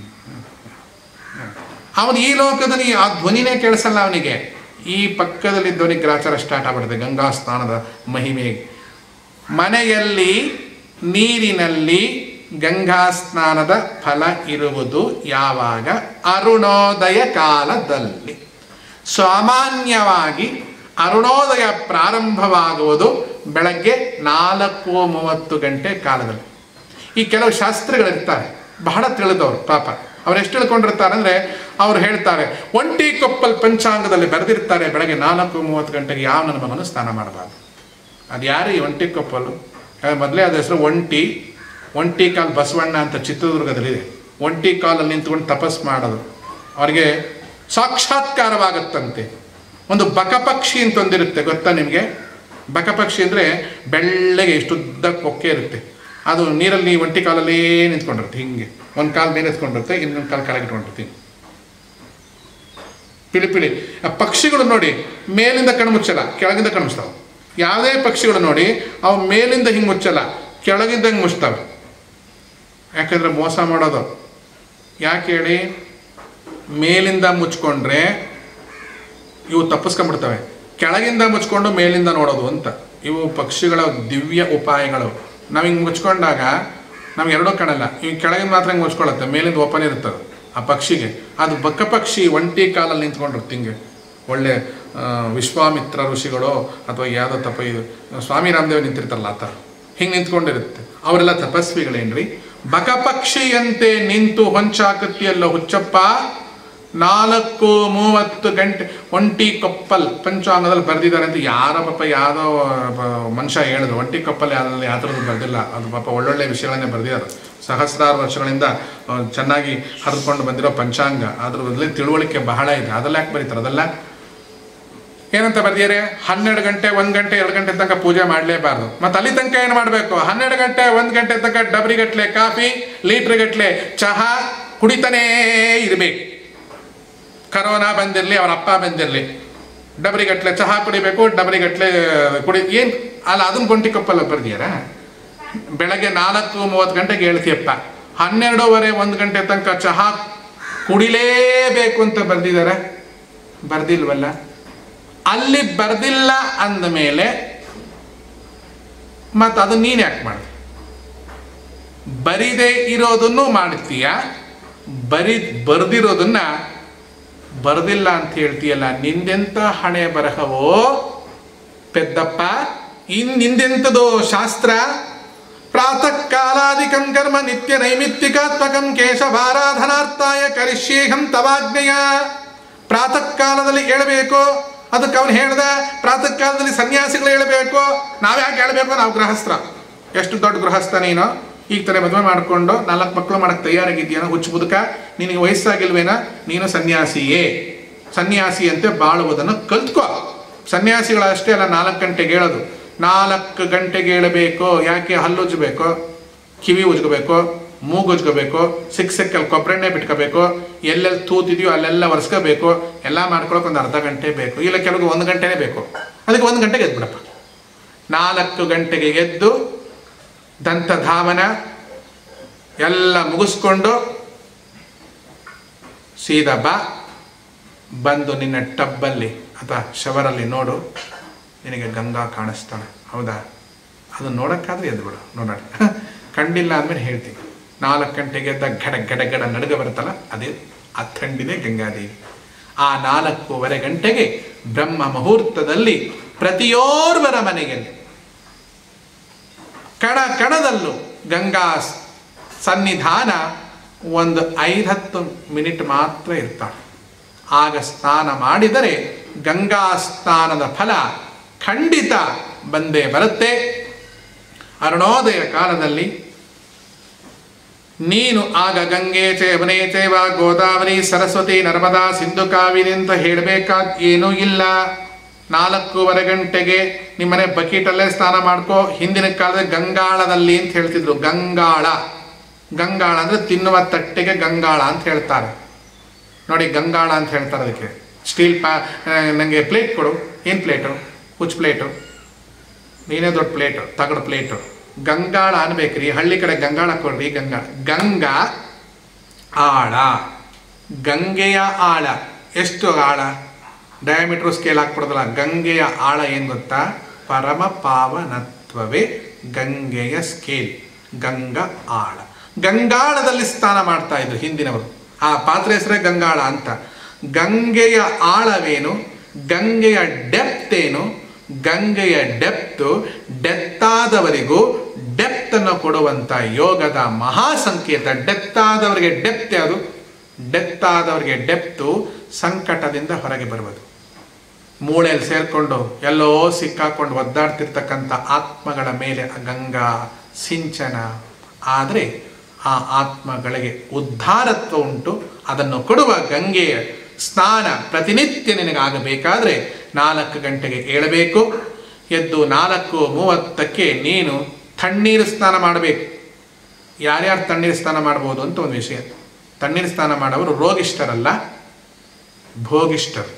ಅವನು ಈ ಲೋಕದಲ್ಲಿ ಆ ಧ್ವನಿನೇ ಕೇಳಿಸಲ್ಲ ಅವನಿಗೆ ಈ ಪಕ್ಕದಲ್ಲಿದ್ದವನಿಗೆ ಗ್ರಾಚಾರ ಸ್ಟಾರ್ಟ್ ಆಗ್ಬಿಡುತ್ತೆ ಗಂಗಾ ಸ್ನಾನದ ಮಹಿಮೆ ಮನೆಯಲ್ಲಿ ನೀರಿನಲ್ಲಿ ಗಂಗಾ ಸ್ನಾನದ ಫಲ ಇರುವುದು ಯಾವಾಗ ಅರುಣೋದಯ ಕಾಲದಲ್ಲಿ ಸಾಮಾನ್ಯವಾಗಿ ಅರುಣೋದಯ ಪ್ರಾರಂಭವಾಗುವುದು ಬೆಳಗ್ಗೆ ನಾಲ್ಕು ಮೂವತ್ತು ಗಂಟೆ ಕಾಲದಲ್ಲಿ ಈ ಕೆಲವು ಶಾಸ್ತ್ರಗಳಿರ್ತಾರೆ ಬಹಳ ತಿಳಿದವರು ಪಾಪ ಅವ್ರು ಎಷ್ಟು ತಿಳ್ಕೊಂಡಿರ್ತಾರೆ ಅಂದರೆ ಅವ್ರು ಹೇಳ್ತಾರೆ ಒಂಟಿ ಕೊಪ್ಪಲ್ ಪಂಚಾಂಗದಲ್ಲಿ ಬರೆದಿರ್ತಾರೆ ಬೆಳಗ್ಗೆ ನಾಲ್ಕು ಮೂವತ್ತು ಗಂಟೆಗೆ ಯಾವ ನನ್ನ ಮಗನು ಸ್ನಾನ ಮಾಡಬಾರ್ದು ಅದು ಯಾರು ಈ ಒಂಟಿ ಕೊಪ್ಪಲು ಮೊದಲೇ ಅದ ಹೆಸರು ಒಂಟಿ ಒಂಟಿ ಕಾಲ್ ಬಸವಣ್ಣ ಅಂತ ಚಿತ್ರದುರ್ಗದಲ್ಲಿದೆ ಒಂಟಿ ಕಾಲಲ್ಲಿ ನಿಂತ್ಕೊಂಡು ತಪಸ್ ಮಾಡೋದು ಅವರಿಗೆ ಸಾಕ್ಷಾತ್ಕಾರವಾಗುತ್ತಂತೆ ಒಂದು ಬಕಪಕ್ಷಿ ಅಂತ ಒಂದಿರುತ್ತೆ ಗೊತ್ತಾ ನಿಮಗೆ ಬಕಪಕ್ಷಿ ಅಂದರೆ ಬೆಳ್ಳಗೆ ಇಷ್ಟುದ್ದ ಕೊಕ್ಕೆ ಇರುತ್ತೆ ಅದು ನೀರಲ್ಲಿ ಒಂಟಿ ಕಾಲಲ್ಲೇ ನಿಂತ್ಕೊಂಡಿರುತ್ತೆ ಹಿಂಗೆ ಒಂದು ಕಾಲು ಮೇಲೆ ಎತ್ಕೊಂಡಿರುತ್ತೆ ಇನ್ನೊಂದು ಕಾಲು ಕೆಳಗೆ ಇಟ್ಕೊಂಡಿರುತ್ತೆ ಹಿಂಗೆ. ಪಿಳಿ ಪಿಳಿ ಆ ಪಕ್ಷಿಗಳು ನೋಡಿ ಮೇಲಿಂದ ಕಣ್ಣು ಮುಚ್ಚಲ್ಲ ಕೆಳಗಿಂದ ಕಣ್ಣು ಮುಚ್ತಾವೆ ಯಾವುದೇ ಪಕ್ಷಿಗಳು ನೋಡಿ ಅವು ಮೇಲಿಂದ ಹಿಂಗೆ ಮುಚ್ಚಲ್ಲ ಕೆಳಗಿಂದ ಹಿಂಗೆ ಮುಚ್ತವೆ ಯಾಕಂದ್ರೆ ಮೋಸ ಮಾಡೋದು ಯಾಕೆ ಹೇಳಿ ಮೇಲಿಂದ ಮುಚ್ಕೊಂಡ್ರೆ ಇವು ತಪ್ಪಿಸ್ಕೊಂಡ್ಬಿಡ್ತವೆ ಕೆಳಗಿಂದ ಮುಚ್ಕೊಂಡು ಮೇಲಿಂದ ನೋಡೋದು ಅಂತ ಇವು ಪಕ್ಷಿಗಳ ದಿವ್ಯ ಉಪಾಯಗಳು ನಾವು ಹಿಂಗೆ ಮುಚ್ಕೊಂಡಾಗ ನಮ್ಗೆ ಎರಡೂ ಕಾಣಲ್ಲ ಇವು ಕೆಳಗಿಂದ ಮಾತ್ರ ಹಿಂಗೆ ಮುಚ್ಕೊಳ್ಳುತ್ತೆ ಮೇಲಿಂದ ಓಪನ್ ಇರುತ್ತೆ ಅದು, ಆ ಪಕ್ಷಿಗೆ ಅದು ಬಕ್ಕ ಪಕ್ಷಿ ಒಂಟಿ ಕಾಲಲ್ಲಿ ನಿಂತ್ಕೊಂಡಿರುತ್ತೆ ಹಿಂಗೆ ಒಳ್ಳೆ ಆ, ವಿಶ್ವಾಮಿತ್ರ ಋಷಿಗಳು ಅಥವಾ ಯಾವುದೋ ತಪ ಇದು ಸ್ವಾಮಿ ರಾಮದೇವ್ ನಿಂತಿರ್ತಾರಲ್ಲ ಆ ಥರ ಹಿಂಗೆ ನಿಂತ್ಕೊಂಡಿರುತ್ತೆ ಅವರೆಲ್ಲ ತಪಸ್ವಿಗಳೇನ್ರಿ ಬಕಪಕ್ಷಿಯಂತೆ ನಿಂತು ಹೊಂಚಾಕೃತಿಯಲ್ಲ ಹುಚ್ಚಪ್ಪ ನಾಲ್ಕು ಮೂವತ್ತು ಗಂಟೆ ಒಂಟಿ ಕಪ್ಪಲ್ ಪಂಚಾಂಗದಲ್ಲಿ ಬರೆದಿದ್ದಾರೆ ಅಂತ ಯಾರೋ ಪಾಪ ಯಾವುದೋ ಪ- ಮನುಷ್ಯ ಹೇಳಿದ್ರು ಒಂಟಿ ಕಪ್ಪಲ್ ಯಾವ್ದ್ರಲ್ಲಿ ಯಾವ ಥರದ್ದು ಬರೆದಿಲ್ಲ ಅದು ಪಾಪ ಒಳ್ಳೊಳ್ಳೆ ವಿಷಯಗಳನ್ನೇ ಬರೆದಿದ್ದಾರೆ ಸಹಸ್ರಾರು ವರ್ಷಗಳಿಂದ ಆ, ಚೆನ್ನಾಗಿ ಹರಿದುಕೊಂಡು ಬಂದಿರೋ ಪಂಚಾಂಗ ಅದ್ರಲ್ಲಿ ತಿಳುವಳಿಕೆ ಬಹಳ ಇದೆ ಅದೆಲ್ಲ ಯಾಕೆ ಬರೀತಾರೆ ಅದೆಲ್ಲ ಏನಂತ ಬರ್ದಿದ್ದಾರೆ ಹನ್ನೆರಡು ಗಂಟೆ ಒಂದು ಗಂಟೆ ಎರಡು ಗಂಟೆ ತನಕ ಪೂಜೆ ಮಾಡಲೇಬಾರ್ದು ಮತ್ತೆ ಅಲ್ಲಿ ತನಕ ಏನು ಮಾಡಬೇಕು ಹನ್ನೆರಡು ಗಂಟೆ ಒಂದು ಗಂಟೆ ತನಕ ಡಬ್ರಿ ಗಟ್ಲೆ ಕಾಫಿ ಲೀಟ್ರ್ ಗಟ್ಲೆ ಚಹಾ ಕುಡಿತಾನೇ ಇರಬೇಕು ಕರೋನಾ ಬಂದಿರಲಿ ಅವರ ಅಪ್ಪ ಬಂದಿರಲಿ ಡಬ್ರಿ ಗಟ್ಲೆ ಚಹಾ ಕುಡಿಬೇಕು ಡಬ್ರಿ ಗಟ್ಲೆ ಕುಡಿ ಏನು ಅಲ್ಲ ಅದನ್ನ ಗೊಂಟಿ ಕಪ್ಪಲ್ಲ ಬರ್ದಿಯಾರ ಬೆಳಗ್ಗೆ ನಾಲ್ಕು ಮೂವತ್ತು ಗಂಟೆಗೆ ಹೇಳ್ತೀಯಪ್ಪ ಹನ್ನೆರಡೂವರೆ ಒಂದು ಗಂಟೆ ತನಕ ಚಹಾ ಕುಡಿಲೇಬೇಕು ಅಂತ ಬರ್ದಿದ್ದಾರೆ ಬರ್ದಿಲ್ವಲ್ಲ ಅಲ್ಲಿ ಬರ್ದಿಲ್ಲ ಅಂದ ಮೇಲೆ ಮತ್ತು ಅದು ನೀನು ಯಾಕೆ ಮಾಡಿ ಬರಿದೇ ಇರೋದನ್ನು ಮಾಡ್ತೀಯ ಬರಿ ಬರ್ದಿರೋದನ್ನ ಬರ್ದಿಲ್ಲ ಅಂತ ಹೇಳ್ತೀಯಲ್ಲ ನಿಂದೆಂತ ಹಣೆ ಬರಹವೋ ಪೆದ್ದಪ್ಪ ಇನ್ ನಿಂದೆಂಥದೋ ಶಾಸ್ತ್ರ ಪ್ರಾತಃ ಕಾಲಾದಿಕಂ ಕರ್ಮ ನಿತ್ಯ ನೈಮಿತ್ತಿಕಾತ್ಮಕಂ ಕೇಶವಾರಾಧನಾರ್ಥಾಯ ಕರಿಷ್ಯೇಹಂ ತವಾಜ್ಞೆಯ ಪ್ರಾತಃ ಕಾಲದಲ್ಲಿ ಹೇಳಬೇಕು ಅದಕ್ಕೆ ಅವನು ಹೇಳ್ದ ಪ್ರಾತಃ ಕಾಲದಲ್ಲಿ ಸನ್ಯಾಸಿಗಳು ಹೇಳಬೇಕು ನಾವ್ಯಾಕೆ ಹೇಳಬೇಕು ನಾವು ಗೃಹಸ್ಥ ಎಷ್ಟು ದೊಡ್ಡ ಗೃಹಸ್ಥ ನೀನು ಈಗ ತರ ಮದುವೆ ಮಾಡಿಕೊಂಡು ನಾಲ್ಕು ಮಕ್ಕಳು ಮಾಡಕ್ಕೆ ತಯಾರಾಗಿದ್ದೀಯನ ಹುಚ್ಚು ಬುದಕ ನಿನಗೆ ವಯಸ್ಸಾಗಿಲ್ವೇನ ನೀನು ಸನ್ಯಾಸಿಯೇ ಸನ್ಯಾಸಿಯಂತೆ ಬಾಳುವುದನ್ನು ಕಲ್ತ್ಕೋ ಸನ್ಯಾಸಿಗಳಷ್ಟೇ ಅಲ್ಲ ನಾಲ್ಕು ಗಂಟೆಗೆ ಹೇಳೋದು ನಾಲ್ಕು ಗಂಟೆಗೆ ಹೇಳಬೇಕು ಯಾಕೆ ಹಲ್ಲು ಉಜ್ಜಬೇಕು ಕಿವಿ ಉಜ್ಕೋಬೇಕು ಮೂಗು ಉಜ್ಕೋಬೇಕು ಸಿಕ್ ಸಿಕ್ಕಲ್ಲಿ ಕೊಬ್ಬರೆಣ್ಣೆ ಬಿಟ್ಕೋಬೇಕು ಎಲ್ಲೆಲ್ಲಿ ತೂತಿದೆಯೋ ಅಲ್ಲೆಲ್ಲ ಒರೆಸ್ಕೋಬೇಕು ಎಲ್ಲ ಮಾಡ್ಕೊಳಕ್ಕೆ ಒಂದು ಅರ್ಧ ಗಂಟೆ ಬೇಕು ಇಲ್ಲ ಕೆಲವು ಒಂದು ಗಂಟೆನೇ ಬೇಕು ಅದಕ್ಕೆ ಒಂದು ಗಂಟೆಗೆ ಎದ್ಬಿಡಪ್ಪ ನಾಲ್ಕು ಗಂಟೆಗೆ ಎದ್ದು ದಂತಧಾವನ ಎಲ್ಲ ಮುಗಿಸ್ಕೊಂಡು ಸೀದಾ ಬಾ ಬಂದು ನಿನ್ನ ಟಬ್ಬಲ್ಲಿ ಅಥವಾ ಶವರಲ್ಲಿ ನೋಡು ನಿನಗೆ ಗಂಗಾ ಕಾಣಿಸ್ತಾಳೆ ಹೌದಾ ಅದು ನೋಡೋಕ್ಕಾದ್ರೆ ಎದ್ದು ಬಿಡು ನೋಡೋಣ ಕಂಡಿಲ್ಲ ಅಂದಮೇಲೆ ಹೇಳ್ತೀನಿ ನಾಲ್ಕು ಗಂಟೆಗೆ ಎದ್ದ ಗಡ ಗಡ ಗಡ ನಡುಗ ಬರುತ್ತಲ್ಲ ಅದೇ ಆ ಥಂಡಿದೆ ಗಂಗಾದೇವಿ ಆ ನಾಲ್ಕೂವರೆ ಗಂಟೆಗೆ ಬ್ರಹ್ಮ ಮುಹೂರ್ತದಲ್ಲಿ ಪ್ರತಿಯೋರ್ವರ ಮನೆಯಲ್ಲಿ ಕಣ ಕಣದಲ್ಲೂ ಗಂಗಾ ಸ್- ಸನ್ನಿಧಾನ ಒಂದು ಐದು ಹತ್ತು ಮಿನಿಟ್ ಮಾತ್ರ ಇರ್ತಾಳೆ ಆಗ ಸ್ನಾನ ಮಾಡಿದರೆ ಗಂಗಾ ಸ್ನಾನದ ಫಲ ಖಂಡಿತ ಬಂದೇ ಬರುತ್ತೆ ಅರುಣೋದಯ ಕಾಲದಲ್ಲಿ ನೀನು ಆಗ ಗಂಗೆ ಚೇವನೆ ಚೇವ ಗೋದಾವರಿ ಸರಸ್ವತಿ ನರ್ಮದಾ ಸಿಂಧು ಕಾವೇರಿ ಅಂತ ಹೇಳಬೇಕಾದ ಏನೂ ಇಲ್ಲ ನಾಲ್ಕೂವರೆ ಗಂಟೆಗೆ ನಿಮ್ಮನೆ ಬಕೀಟಲ್ಲೇ ಸ್ನಾನ ಮಾಡ್ಕೋ ಹಿಂದಿನ ಕಾಲದಲ್ಲಿ ಗಂಗಾಳದಲ್ಲಿ ಅಂತ ಹೇಳ್ತಿದ್ರು ಗಂಗಾಳ ಗಂಗಾಳ ಅಂದ್ರೆ ತಿನ್ನುವ ತಟ್ಟೆಗೆ ಗಂಗಾಳ ಅಂತ ಹೇಳ್ತಾರೆ ನೋಡಿ ಗಂಗಾಳ ಅಂತ ಹೇಳ್ತಾರೆ ಅದಕ್ಕೆ ಸ್ಟೀಲ್ ಪಾ ನನಗೆ ಪ್ಲೇಟ್ ಕೊಡು ಏನು ಪ್ಲೇಟು ಹುಚ್ಚ ಪ್ಲೇಟು ನೀನೇ ದೊಡ್ಡ ಪ್ಲೇಟು ತಗಡು ಪ್ಲೇಟು ಗಂಗಾಳ ಅನ್ಬೇಕ್ರಿ ಹಳ್ಳಿ ಕಡೆ ಗಂಗಾಳ ಕೊಡ್ರಿ ಗಂಗಾ ಗಂಗಾ ಆಳ ಗಂಗೆಯ ಆಳ ಎಷ್ಟು ಆಳ ಡಯಾಮೀಟ್ರ್ ಸ್ಕೇಲ್ ಹಾಕ್ಬಿಡೋದಲ್ಲ ಗಂಗೆಯ ಆಳ ಏನು ಗೊತ್ತಾ ಪರಮ ಪಾವನತ್ವವೇ ಗಂಗೆಯ ಸ್ಕೇಲ್ ಗಂಗಾ ಆಳ ಗಂಗಾಳದಲ್ಲಿ ಸ್ನಾನ ಮಾಡ್ತಾ ಇದ್ರು ಹಿಂದಿನವರು ಆ ಪಾತ್ರೆ ಹೆಸರೇ ಗಂಗಾಳ ಅಂತ ಗಂಗೆಯ ಆಳವೇನು ಗಂಗೆಯ ಡೆಪ್ತ್ ಏನು ಗಂಗೆಯ ಡೆಪ್ತು ಡೆತ್ತಾದವರಿಗೂ ಡೆಪ್ತ್ ಅನ್ನು ಕೊಡುವಂತ ಯೋಗದ ಮಹಾ ಸಂಕೇತ ಡೆತ್ ಆದವರಿಗೆ ಡೆಪ್ತ್ ಯಾವುದು ಡೆತ್ ಆದವರಿಗೆ ಡೆಪ್ತು ಸಂಕಟದಿಂದ ಹೊರಗೆ ಬರುವುದು ಮೂಳೆಯಲ್ಲಿ ಸೇರ್ಕೊಂಡು ಎಲ್ಲೋ ಸಿಕ್ಕಾಕೊಂಡು ಒದ್ದಾಡ್ತಿರ್ತಕ್ಕಂಥ ಆತ್ಮಗಳ ಮೇಲೆ ಆ ಗಂಗಾ ಸಿಂಚನ ಆದರೆ ಆ ಆತ್ಮಗಳಿಗೆ ಉದ್ಧಾರತ್ವ ಉಂಟು ಅದನ್ನು ಕೊಡುವ ಗಂಗೆಯ ಸ್ನಾನ ಪ್ರತಿನಿತ್ಯ ನಿನಗಾಗಬೇಕಾದ್ರೆ ನಾಲ್ಕು ಗಂಟೆಗೆ ಏಳಬೇಕು ಎದ್ದು ನಾಲ್ಕು ಮೂವತ್ತಕ್ಕೆ ನೀನು ತಣ್ಣೀರು ಸ್ನಾನ ಮಾಡಬೇಕು ಯಾರ್ಯಾರು ತಣ್ಣೀರು ಸ್ನಾನ ಮಾಡ್ಬೋದು ಅಂತ ಒಂದು ವಿಷಯ ತಣ್ಣೀರು ಸ್ನಾನ ಮಾಡೋರು ರೋಗಿಷ್ಠರಲ್ಲ ಭೋಗಿಷ್ಠರು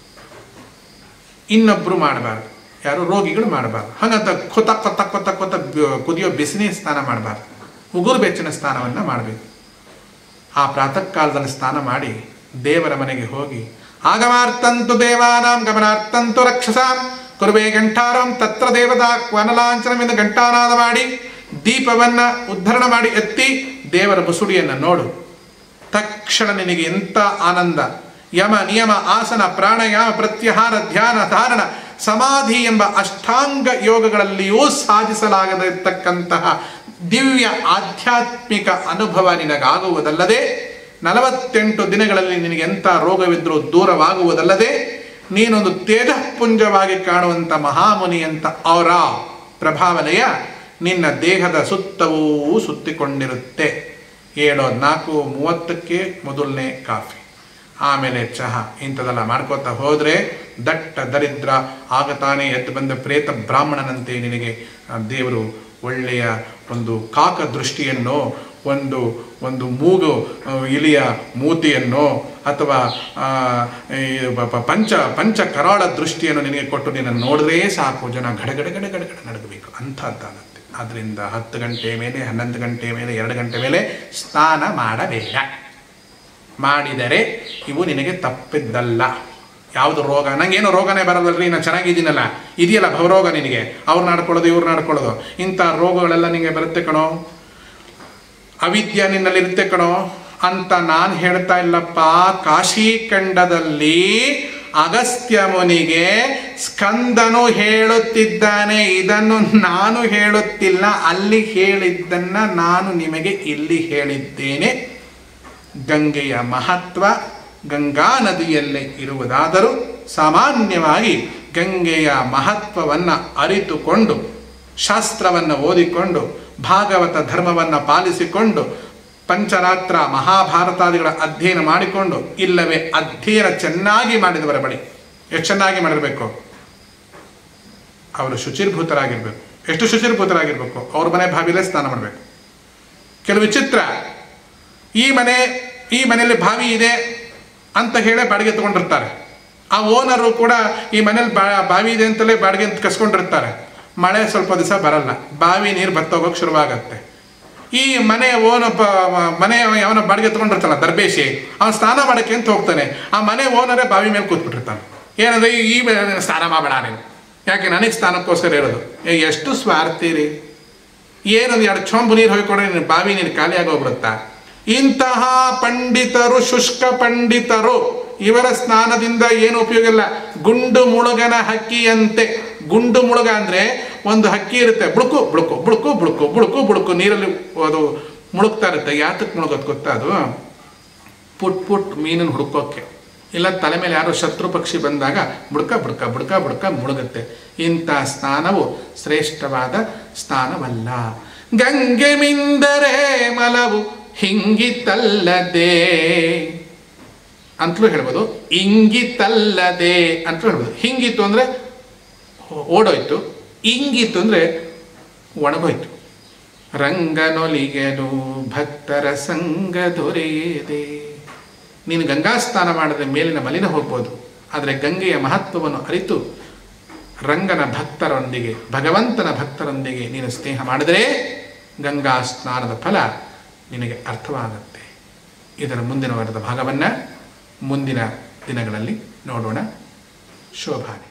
ಇನ್ನೊಬ್ಬರು ಮಾಡಬಾರ್ದು ಯಾರು ರೋಗಿಗಳು ಮಾಡಬಾರ್ದು ಹಾಗಂತ ಕೊತ ಕೊತ ಕೊತ ಕೊತ ಬ- ಕುದಿಯೋ ಬಿಸಿನೀರು ಸ್ನಾನ ಮಾಡಬಾರ್ದು ಉಗುರು ಬೆಚ್ಚಿನ ಸ್ನಾನವನ್ನು ಮಾಡಬೇಕು ಆ ಪ್ರಾತಃ ಕಾಲದಲ್ಲಿ ಸ್ನಾನ ಮಾಡಿ ದೇವರ ಮನೆಗೆ ಹೋಗಿ ಆಗಮಾರ್ತಂತು ದೇವಾನಾಂ ಗಮನಾರ್ಥಂತು ರಕ್ಷಸಾಂ ಕುರುಬೆ ಗಂಟಾರಂ ತತ್ರ ದೇವತಾ ವನಲಾಂಛನವೆಂದು ಗಂಟಾನಾದ ಮಾಡಿ ದೀಪವನ್ನ ಉದ್ಧರಣ ಮಾಡಿ ಎತ್ತಿ ದೇವರ ಮುಸುಡಿಯನ್ನು ನೋಡು ತಕ್ಷಣ ನಿನಗೆ ಎಂಥ ಆನಂದ ಯಮ ನಿಯಮ ಆಸನ ಪ್ರಾಣಾಯಾಮ ಪ್ರತ್ಯಾಹಾರ ಧ್ಯಾನ ಧಾರಣ ಸಮಾಧಿ ಎಂಬ ಅಷ್ಟಾಂಗ ಯೋಗಗಳಲ್ಲಿಯೂ ಸಾಧಿಸಲಾಗದಿರ್ತಕ್ಕಂತಹ ದಿವ್ಯ ಆಧ್ಯಾತ್ಮಿಕ ಅನುಭವ ನಿನಗಾಗುವುದಲ್ಲದೆ ನಲವತ್ತೆಂಟು ದಿನಗಳಲ್ಲಿ ನಿನಗೆ ಎಂಥ ರೋಗವಿದ್ರೂ ದೂರವಾಗುವುದಲ್ಲದೆ ನೀನೊಂದು ತೇಜಃಪುಂಜವಾಗಿ ಕಾಣುವಂಥ ಮಹಾಮುನಿ ಅಂತ ಅವರ ಪ್ರಭಾವನೆಯ ನಿನ್ನ ದೇಹದ ಸುತ್ತವೂ ಸುತ್ತಿಕೊಂಡಿರುತ್ತೆ ಏಳೋ ನಾಲ್ಕು ಮೂವತ್ತಕ್ಕೆ ಮೊದಲನೇ ಕಾಫಿ ಆಮೇಲೆ ಚಹಾ ಇಂಥದೆಲ್ಲ ಮಾಡ್ಕೋತಾ ಹೋದರೆ ದಟ್ಟ ದರಿದ್ರ ಆಗ ತಾನೇ ಎದ್ದು ಬಂದ ಪ್ರೇತ ಬ್ರಾಹ್ಮಣನಂತೆ ನಿನಗೆ ಆ, ದೇವರು ಒಳ್ಳೆಯ ಒಂದು ಕಾಕ ದೃಷ್ಟಿಯನ್ನು ಒಂದು ಒಂದು ಮೂಗು ಆ, ಇಲಿಯ ಮೂತಿಯನ್ನು ಅಥವಾ ಆ, ಈ ಪ- ಪ- ಪಂಚ ಪಂಚ ಕರಾಳ ದೃಷ್ಟಿಯನ್ನು ನಿನಗೆ ಕೊಟ್ಟು ನಿನ್ನನ್ನು ನೋಡಿದ್ರೆ ಸಾಕು ಜನ ಗಡಗಡ ಗಡ ಗಡ ಗಡ ನಡಗಬೇಕು ಅಂಥದ್ದಾಗುತ್ತೆ ಆದ್ದರಿಂದ ಹತ್ತು ಗಂಟೆ ಮೇಲೆ ಹನ್ನೊಂದು ಗಂಟೆ ಮೇಲೆ ಎರಡು ಗಂಟೆ ಮೇಲೆ ಸ್ನಾನ ಮಾಡಬೇಡ ಮಾಡಿದರೆ ಇವು ನಿನಗೆ ತಪ್ಪಿದ್ದಲ್ಲ ಯಾವುದು ರೋಗ ನಂಗೇನು ರೋಗನೇ ಬರಲ್ಲರಿ ನಾನು ಚೆನ್ನಾಗಿದ್ದೀನಲ್ಲ ಇದೆಯಲ್ಲ ಭವರೋಗ ನಿನಗೆ ಅವ್ರು ನಾಡ್ಕೊಳ್ಳೋದು ಇವ್ರು ನಾಡ್ಕೊಳ್ಳೋದು ಇಂಥ ರೋಗಗಳೆಲ್ಲ ನಿನಗೆ ಬರುತ್ತೆ ಕಣೋ ಅವಿದ್ಯ ನಿನ್ನಲ್ಲಿರುತ್ತೆ ಕಣೋ ಅಂತ ನಾನು ಹೇಳ್ತಾ ಇಲ್ಲಪ್ಪ ಕಾಶಿ ಖಂಡದಲ್ಲಿ ಅಗಸ್ತ್ಯ ಮುನಿಗೆ ಸ್ಕಂದನು ಹೇಳುತ್ತಿದ್ದಾನೆ ಇದನ್ನು ನಾನು ಹೇಳುತ್ತಿಲ್ಲ ಅಲ್ಲಿ ಹೇಳಿದ್ದನ್ನ ನಾನು ನಿಮಗೆ ಇಲ್ಲಿ ಹೇಳಿದ್ದೇನೆ ಗಂಗೆಯ ಮಹತ್ವ ಗಂಗಾ ನದಿಯಲ್ಲೇ ಇರುವುದಾದರೂ ಸಾಮಾನ್ಯವಾಗಿ ಗಂಗೆಯ ಮಹತ್ವವನ್ನು ಅರಿತುಕೊಂಡು ಶಾಸ್ತ್ರವನ್ನು ಓದಿಕೊಂಡು ಭಾಗವತ ಧರ್ಮವನ್ನು ಪಾಲಿಸಿಕೊಂಡು ಪಂಚರಾತ್ರ ಮಹಾಭಾರತಾದಿಗಳ ಅಧ್ಯಯನ ಮಾಡಿಕೊಂಡು ಇಲ್ಲವೇ ಅಧ್ಯಯನ ಚೆನ್ನಾಗಿ ಮಾಡಿದವರ ಬಳಿ ಎಷ್ಟು ಚೆನ್ನಾಗಿ ಮಾಡಿರಬೇಕು ಅವರು ಶುಚಿರ್ಭೂತರಾಗಿರ್ಬೇಕು ಎಷ್ಟು ಶುಚಿರ್ಭೂತರಾಗಿರ್ಬೇಕು ಅವ್ರ ಮನೆ ಬಾವಿಲೇ ಸ್ನಾನ ಮಾಡಬೇಕು ಕೆಲವು ವಿಚಿತ್ರ ಈ ಮನೆ ಈ ಮನೆಯಲ್ಲಿ ಬಾವಿ ಇದೆ ಅಂತ ಹೇಳಿ ಬಾಡಿಗೆ ತಗೊಂಡಿರ್ತಾರೆ ಆ ಓನರು ಕೂಡ ಈ ಮನೇಲಿ ಬಾ ಬಾವಿ ಇದೆ ಅಂತಲೇ ಬಾಡಿಗೆ ಅಂತ ಕಸ್ಕೊಂಡಿರ್ತಾರೆ ಮಳೆ ಸ್ವಲ್ಪ ದಿವಸ ಬರಲ್ಲ ಬಾವಿ ನೀರು ಬತ್ತೋಗೋಕೆ ಶುರುವಾಗತ್ತೆ ಈ ಮನೆ ಓನ ಮನೆ ಯಾವನ ಬಾಡಿಗೆ ತಗೊಂಡಿರ್ತಾನ ದರ್ಬೇಶಿ ಅವನು ಸ್ನಾನ ಮಾಡೋಕ್ಕೆ ಅಂತ ಹೋಗ್ತಾನೆ ಆ ಮನೆ ಓನರೇ ಬಾವಿ ಮೇಲೆ ಕೂತ್ಬಿಟ್ಟಿರ್ತಾನೆ ಏನಂದ್ರೆ ಈ ಮನೆ ಸ್ನಾನ ಮಾಡಬೇಡ ನೀನು ಯಾಕೆ ನನಗೆ ಸ್ನಾನಕ್ಕೋಸ್ಕರ ಇರೋದು ಏ, ಎಷ್ಟು ಸ್ವಾರ್ಥಿ ರೀ ಏನೊಂದು ಎರಡು ಚೊಂಬು ನೀರು ಹೊಯ್ಕೊಂಡ್ರೆ ನಿನ್ನ ಬಾವಿ ನೀರು ಖಾಲಿಯಾಗಿ ಹೋಗ್ಬಿಡುತ್ತಾ ಇಂತಹ ಪಂಡಿತರು ಶುಷ್ಕ ಪಂಡಿತರು ಇವರ ಸ್ನಾನದಿಂದ ಏನು ಉಪಯೋಗ ಇಲ್ಲ ಗುಂಡು ಮುಳುಗನ ಹಕ್ಕಿಯಂತೆ ಗುಂಡು ಮುಳುಗ ಅಂದ್ರೆ ಒಂದು ಹಕ್ಕಿ ಇರುತ್ತೆ ಬುಳುಕು ಬುಳುಕು ಬುಳುಕು ಬುಳುಕು ಬುಳುಕು ಬುಳುಕು ನೀರಲ್ಲಿ ಅದು ಮುಳುಗ್ತಾ ಇರುತ್ತೆ ಯಾತಕ್ಕೆ ಮುಳುಗೋದು ಗೊತ್ತಾ ಅದು ಪುಟ್ ಪುಟ್ ಮೀನನ್ನು ಹುಡುಕೋಕೆ ಇಲ್ಲ ತಲೆ ಮೇಲೆ ಯಾರೋ ಶತ್ರು ಪಕ್ಷಿ ಬಂದಾಗ ಬುಡ್ಕ ಬುಡ್ಕ ಬುಡ್ಕ ಬುಡ್ಕ ಮುಳುಗುತ್ತೆ ಇಂಥ ಸ್ನಾನವು ಶ್ರೇಷ್ಠವಾದ ಸ್ನಾನವಲ್ಲ ಗಂಗೆ ಮಿಂದರೆ ಮಲವು ಹಿಂಗಿತಲ್ಲದೆ ಅಂತಲೂ ಹೇಳ್ಬೋದು ಇಂಗಿತಲ್ಲದೆ ಅಂತಲೂ ಹೇಳ್ಬೋದು ಹಿಂಗಿತ್ತು ಅಂದರೆ ಓಡೋಯ್ತು ಇಂಗಿತ್ತು ಅಂದರೆ ಒಣಗೋಯ್ತು ರಂಗನೊಲಿಗೆನು ಭಕ್ತರ ಸಂಗ ದೊರೆಯದೆ ನೀನು ಗಂಗಾ ಸ್ನಾನ ಮಾಡಿದ ಮೇಲಿನ ಮಲಿನ ಹೋಗ್ಬೋದು ಆದರೆ ಗಂಗೆಯ ಮಹತ್ವವನ್ನು ಅರಿತು ರಂಗನ ಭಕ್ತರೊಂದಿಗೆ ಭಗವಂತನ ಭಕ್ತರೊಂದಿಗೆ ನೀನು ಸ್ನೇಹ ಮಾಡಿದರೆ ಗಂಗಾ ಸ್ನಾನದ ಫಲ ನಿನಗೆ ಅರ್ಥವಾಗುತ್ತೆ ಇದರ ಮುಂದಿನ ವಾರದ ಭಾಗವನ್ನು ಮುಂದಿನ ದಿನಗಳಲ್ಲಿ ನೋಡೋಣ ಶೋಭಾನೆ